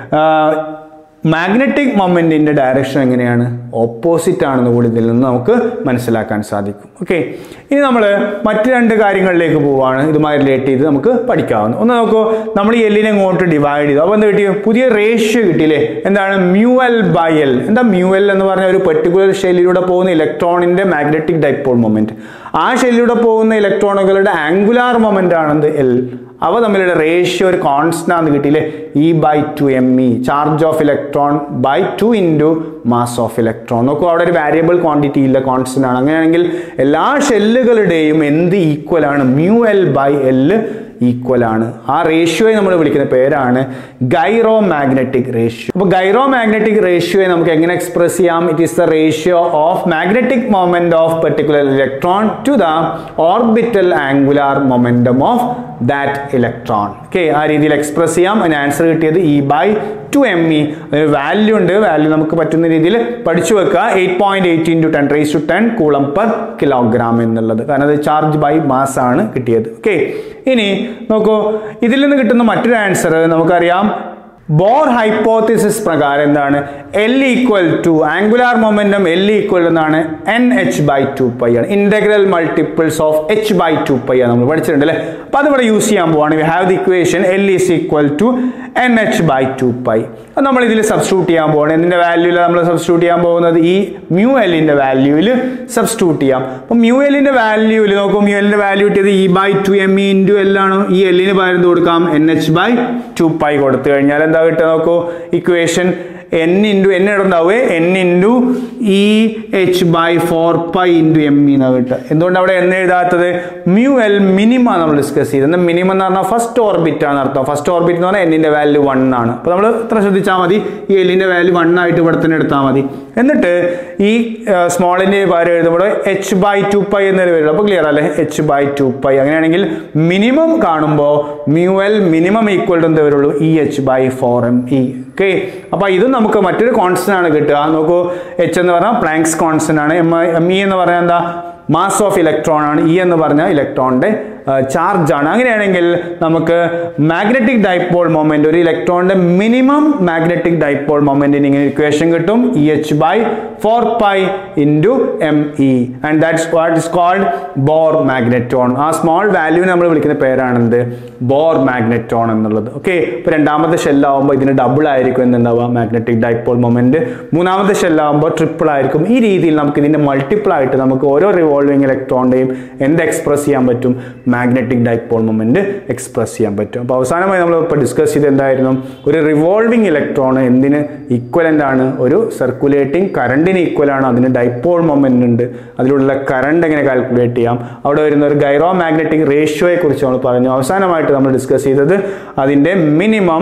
മാഗ്നറ്റിക് മൊമെന്റിന്റെ ഡയറക്ഷൻ എങ്ങനെയാണ് ഓപ്പോസിറ്റ് ആണെന്ന് കൂടി ഇതിൽ നിന്ന് നമുക്ക് മനസ്സിലാക്കാൻ സാധിക്കും ഓക്കെ ഇനി നമ്മൾ മറ്റു രണ്ട് കാര്യങ്ങളിലേക്ക് പോവുകയാണ് ഇതുമായി റിലേറ്റ് ചെയ്ത് നമുക്ക് പഠിക്കാവുന്ന ഒന്ന് നോക്കൂ നമ്മൾ ഈ എല്ലിനെ ഇങ്ങോട്ട് ഡിവൈഡ് ചെയ്തു അപ്പോൾ എന്ത് കിട്ടി പുതിയ റേഷ്യോ കിട്ടിയില്ലേ എന്താണ് മ്യൂ എൽ ബൈ എൽ എന്താ മ്യൂ എൽ എന്ന് പറഞ്ഞ ഒരു പെർട്ടിക്കുലർ ഷെല്ലിലൂടെ പോകുന്ന ഇലക്ട്രോണിന്റെ മാഗ്നറ്റിക് ഡൈപോൾ മൊമെന്റ് ആ ഷെല്ലിലൂടെ പോകുന്ന ഇലക്ട്രോണുകളുടെ ആംഗുലാർ മൊമെന്റ് ആണെന്ത് എൽ അവ തമ്മിലുള്ള റേഷ്യോ ഒരു കോൺസ്റ്റന്റ് ആണെന്ന് കിട്ടിയില്ലേ E by two M E charge of electron by two into mass of electron നോക്കൂ അവിടെ ഒരു വാരിയബിൾ ക്വാണ്ടിറ്റി ഇല്ല കോൺസ്റ്റന്റ് ആണ് അങ്ങനെയാണെങ്കിൽ എല്ലാ ഷെല്ലുകളുടെയും എന്ത് ഈക്വൽ ആണ് mu L by L equal ആണ് ആ റേഷ്യോയെ നമ്മൾ വിളിക്കുന്ന പേരാണ് ഗൈറോ മാഗ്നറ്റിക് റേഷ്യോ അപ്പോൾ ഗൈറോ മാഗ്നറ്റിക് റേഷ്യോയെ നമുക്ക് എങ്ങനെ എക്സ്പ്രസ് ചെയ്യാം it is the ratio of magnetic moment of particular electron to the orbital angular momentum of that electron okay ആ രീതിയിൽ എക്സ്പ്രസ് ചെയ്യാം അതിന് ആൻസർ കിട്ടിയത് E by two M E അതിന് വാല്യൂ ഉണ്ട് വാല്യൂ നമുക്ക് പറ്റുന്ന രീതിയിൽ പഠിച്ചു വെക്കുക eight point eight into ten raise to ten coulomb per kilogram എന്നുള്ളത് കാരണം അത് ചാർജ് ബൈ മാസ് ആണ് കിട്ടിയത് ഓക്കെ ഇനി നോക്കൂ ഇതിൽ നിന്ന് കിട്ടുന്ന മറ്റൊരു ആൻസർ നമുക്കറിയാം ബോർ ഹൈപ്പോത്തിസിസ് പ്രകാരം എന്താണ് L equal to angular momentum L equal എന്നാണ് N H by two pi ആണ് integral multiples of H by two pi ആണ് നമ്മൾ പഠിച്ചിട്ടുണ്ട് അല്ലേ അപ്പൊ അതിവിടെ യൂസ് ചെയ്യാൻ പോവാണ് we have the equation L is equal to N H by two pi അത് നമ്മൾ ഇതിൽ സബ്സ്റ്റിറ്റ്യൂട്ട് ചെയ്യാൻ പോവാണ് എന്തിന്റെ വാല്യൂല് നമ്മൾ സബ്സ്റ്റിറ്റ്യൂട്ട് ചെയ്യാൻ പോകുന്നത് ഈ മ്യൂ എല്ലിന്റെ വാല്യൂവിൽ സബ്സ്റ്റിറ്റ്യൂട്ട് ചെയ്യാം അപ്പൊ മ്യൂ എല്ലിന്റെ വാല്യൂവിൽ നോക്കും മ്യൂ എല്ലിന്റെ വാല്യൂ കിട്ടിയത് E by two M E into L ആണ് ഈ എല്ലിന് പകരം എന്ത് കൊടുക്കാം N H by two pi കൊടുത്തു കഴിഞ്ഞാൽ എന്താ കിട്ടുക നോക്കൂ ഇക്വേഷൻ എൻ ഇൻറ്റു എൻ ഇടുണ്ടാവേ N into E H by four pi into M E എന്നാണ് കിട്ടുക എന്തുകൊണ്ട് അവിടെ എന്ന് എഴുതാത്തത് മ്യൂ എൽ മിനിമ നമ്മൾ ഡിസ്കസ് ചെയ്തത് മിനിമം എന്ന് പറഞ്ഞാൽ ഫസ്റ്റ് ഓർബിറ്റ് ആണ് അർത്ഥം ഫസ്റ്റ് ഓർബിറ്റ് എന്ന് പറഞ്ഞാൽ എന്നിന്റെ വാല്യൂ വൺ ആണ് അപ്പോൾ നമ്മൾ ഇത്ര ശ്രദ്ധിച്ചാൽ മതി ഈ എല്ലിന്റെ വാല്യൂ വൺ ആയിട്ട് ഇവിടെ തന്നെ എടുത്താൽ മതി എന്നിട്ട് ഈ സ്മോളിന്റെ പകരം എഴുതുമ്പോൾ എച്ച് ബൈ ടു പൈ എന്നൊരു വരും അപ്പോൾ ക്ലിയർ അല്ലേ എച്ച് ബൈ ടു പൈ അങ്ങനെയാണെങ്കിൽ മിനിമം കാണുമ്പോൾ mu L minimum equal to എന്ത് വരുള്ളൂ E H by four M E okay അപ്പോൾ ഇത് നമുക്ക് മറ്റൊരു കോൺസ്റ്റന്റ് ആണ് കിട്ടുക നോക്കൂ എച്ച് എന്ന് പറഞ്ഞാൽ പ്ലാങ്ക്സ് കോൺസ്റ്റന്റ് ആണ് എം എം ഇ എന്ന് പറഞ്ഞാൽ എന്താ മാസ് ഓഫ് ഇലക്ട്രോൺ ആണ് ഇ എന്ന് പറഞ്ഞാൽ ഇലക്ട്രോണിന്റെ ചാർജ് ആണ് അങ്ങനെയാണെങ്കിൽ നമുക്ക് മാഗ്നറ്റിക് ഡൈപോൾ മൊമെന്റ് ഒരു ഇലക്ട്രോണിന്റെ മിനിമം മാഗ്നറ്റിക് ഡൈപോൾ മൊമെന്റിന് ഇങ്ങനെ ഇക്വേഷൻ കിട്ടും E H by four pi into M E and that's what is called Bohr magneton ആ സ്മോൾ വാല്യൂ നമ്മൾ വിളിക്കുന്ന പേരാണെന്ത് ബോർ മാഗ്നറ്റോൺ എന്നുള്ളത് ഓക്കെ ഇപ്പൊ രണ്ടാമത്തെ ഷെല്ലാവുമ്പോൾ ഇതിന് ഡബിൾ ആയിരിക്കും എന്തുണ്ടാവുക മാഗ്നറ്റിക് ഡൈപോൾ മൊമെന്റ് മൂന്നാമത്തെ ഷെല്ലാവുമ്പോൾ ട്രിപ്പിൾ ആയിരിക്കും ഈ രീതിയിൽ നമുക്ക് ഇതിന്റെ മൾട്ടിപ്പിൾ ആയിട്ട് നമുക്ക് ഓരോ റിവോൾവിംഗ് ഇലക്ട്രോണിന്റെയും എന്ത് എക്സ്പ്രസ് ചെയ്യാൻ പറ്റും മാഗ്നറ്റിക് ഡൈപോൾ മൊമെന്റ് എക്സ്പ്രസ് ചെയ്യാൻ പറ്റും അപ്പോൾ അവസാനമായി നമ്മൾ ഇപ്പോൾ ഡിസ്കസ് ചെയ്ത് എന്തായിരുന്നു ഒരു റിവോൾവിംഗ് ഇലക്ട്രോൺ എന്തിന് ഈക്വലൻ്റ് ആണ് ഒരു സർക്കുലേറ്റിംഗ് കറണ്ടിന് ഈക്വൽ ആണ് അതിന് ഡൈപോൾ മൊമെന്റ് ഉണ്ട് അതിലുള്ള കറണ്ട് എങ്ങനെ കാൽക്കുലേറ്റ് ചെയ്യാം അവിടെ വരുന്ന ഒരു ഗൈറോ മാഗ്നറ്റിക് റേഷ്യോയെ കുറിച്ച് നമ്മൾ പറഞ്ഞു അവസാനമായിട്ട് നമ്മൾ ഡിസ്കസ് ചെയ്തത് അതിൻ്റെ മിനിമം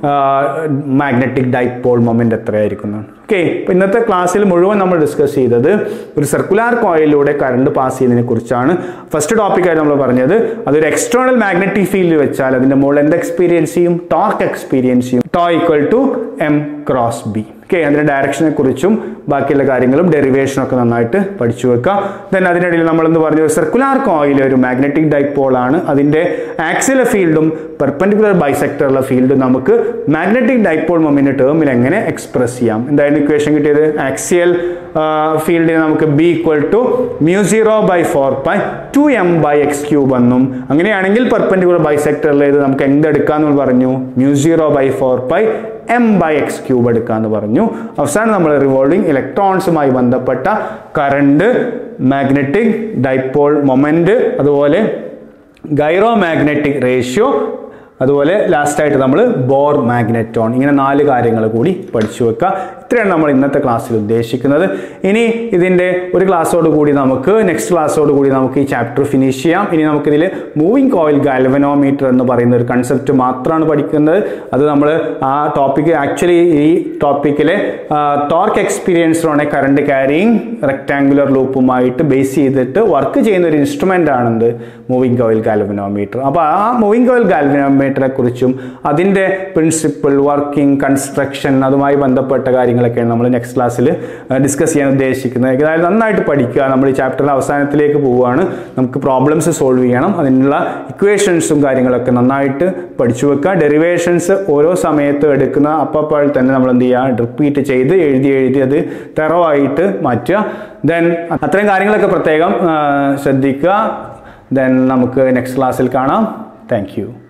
മാഗ്നറ്റിക് ഡൈപോൾ മൊമെന്റ് എത്രയായിരിക്കും എന്നാണ് ഓക്കെ ഇപ്പൊ ഇന്നത്തെ ക്ലാസ്സിൽ മുഴുവൻ നമ്മൾ ഡിസ്കസ് ചെയ്തത് ഒരു സർക്കുലാർ കോയിലൂടെ കറണ്ട് പാസ് ചെയ്യുന്നതിനെ കുറിച്ചാണ് ഫസ്റ്റ് ടോപ്പിക്കായിട്ട് നമ്മൾ പറഞ്ഞത് അതൊരു എക്സ്റ്റേണൽ മാഗ്നറ്റിക് ഫീൽഡിൽ വെച്ചാൽ അതിന്റെ മുകളിൽ എന്ത് എക്സ്പീരിയൻസ് ചെയ്യും ടോർക്ക് എക്സ്പീരിയൻസ് ചെയ്യും tau equal to M cross B okay അതിന്റെ ഡയറക്ഷനെ കുറിച്ചും ബാക്കിയുള്ള കാര്യങ്ങളും ഡെറിവേഷനും ഒക്കെ നന്നായിട്ട് പഠിച്ചു വെക്കുക ദെൻ അതിനിടയിൽ നമ്മൾ എന്ത് പറഞ്ഞു സർക്കുലാർ കോയിൽ ഒരു മാഗ്നറ്റിക് ഡൈപോൾ ആണ് അതിന്റെ ആക്സിലർ ഫീൽഡും പെർപെൻഡിക്കുലർ ബൈസെക്ടറുള്ള ഫീൽഡും നമുക്ക് മാഗ്നറ്റിക് ഡൈപോൾ മൊമെന്റ് ടേമിൽ എങ്ങനെ എക്സ്പ്രസ് ചെയ്യാം എന്തായാലും ഇക്വേഷൻ കിട്ടിയത് ആക്സിയൽ ഫീൽഡിന് നമുക്ക് B equal to mu zero by four pi two M by X cube എന്നും അങ്ങനെയാണെങ്കിൽ പെർപെൻഡിക്കുലർ ബൈസെക്ടറിൽ ഇത് നമുക്ക് എന്തെടുക്കാന്ന് പറഞ്ഞു mu zero by four pi M by X cube എടുക്കാന്ന് പറഞ്ഞു അവസാനം നമ്മൾ റിവോൾവിംഗ് ഇലക്ട്രോൺസുമായി ബന്ധപ്പെട്ട കറണ്ട് മാഗ്നറ്റിക് ഡൈപോൾ മൊമെന്റ് അതുപോലെ ഗൈറോ മാഗ്നറ്റിക് റേഷ്യോ അതുപോലെ ലാസ്റ്റായിട്ട് നമ്മൾ ബോർ മാഗ്നറ്റോൺ ഇങ്ങനെ നാല് കാര്യങ്ങൾ കൂടി പഠിച്ചു വെക്കുക ഇത്രയാണ് നമ്മൾ ഇന്നത്തെ ക്ലാസ്സിൽ ഉദ്ദേശിക്കുന്നത് ഇനി ഇതിൻ്റെ ഒരു ക്ലാസ്സോട് കൂടി നമുക്ക് നെക്സ്റ്റ് ക്ലാസ്സോട് കൂടി നമുക്ക് ഈ ചാപ്റ്റർ ഫിനിഷ് ചെയ്യാം ഇനി നമുക്കിതിൽ മൂവിങ് കോയിൽ ഗാൽവനോമീറ്റർ എന്ന് പറയുന്ന ഒരു കൺസെപ്റ്റ് മാത്രമാണ് പഠിക്കുന്നത് അത് നമ്മൾ ആ ടോപ്പിക്ക് ആക്ച്വലി ഈ ടോപ്പിക്കിലെ ടോർക്ക് എക്സ്പീരിയൻസിലാണ് കറണ്ട് ക്യാരിങ് റെക്ടാങ്കുലർ ലൂപ്പുമായിട്ട് ബേസ് ചെയ്തിട്ട് വർക്ക് ചെയ്യുന്ന ഒരു ഇൻസ്ട്രുമെൻ്റ് ആണെന്ത് മൂവിങ് കോയിൽ ഗാൽവനോമീറ്റർ അപ്പോൾ ആ മൂവിങ് കോയിൽ ഗാൽവനോമീറ്ററെ കുറിച്ചും അതിൻ്റെ പ്രിൻസിപ്പിൾ വർക്കിംഗ് കൺസ്ട്രക്ഷൻ അതുമായി ബന്ധപ്പെട്ട കാര്യങ്ങളൊക്കെയാണ് നമ്മൾ നെക്സ്റ്റ് ക്ലാസ്സിൽ ഡിസ്കസ് ചെയ്യാൻ ഉദ്ദേശിക്കുന്നത് ഏതായാലും നന്നായിട്ട് പഠിക്കുക നമ്മൾ ഈ ചാപ്റ്ററിൻ്റെ അവസാനത്തിലേക്ക് പോവുകയാണ് നമുക്ക് പ്രോബ്ലംസ് സോൾവ് ചെയ്യണം അതിനുള്ള ഇക്വേഷൻസും കാര്യങ്ങളൊക്കെ നന്നായിട്ട് പഠിച്ചു വെക്കുക ഡെറിവേഷൻസ് ഓരോ സമയത്ത് എടുക്കുന്ന അപ്പോൾ തന്നെ നമ്മൾ എന്ത് ചെയ്യുക റിപ്പീറ്റ് ചെയ്ത് എഴുതി എഴുതി അത് തെറവായിട്ട് മാറ്റുക ദെൻ അത്തരം കാര്യങ്ങളൊക്കെ പ്രത്യേകം ആ, ശ്രദ്ധിക്കുക ദെൻ നമുക്ക് നെക്സ്റ്റ് ക്ലാസ്സിൽ കാണാം താങ്ക് യു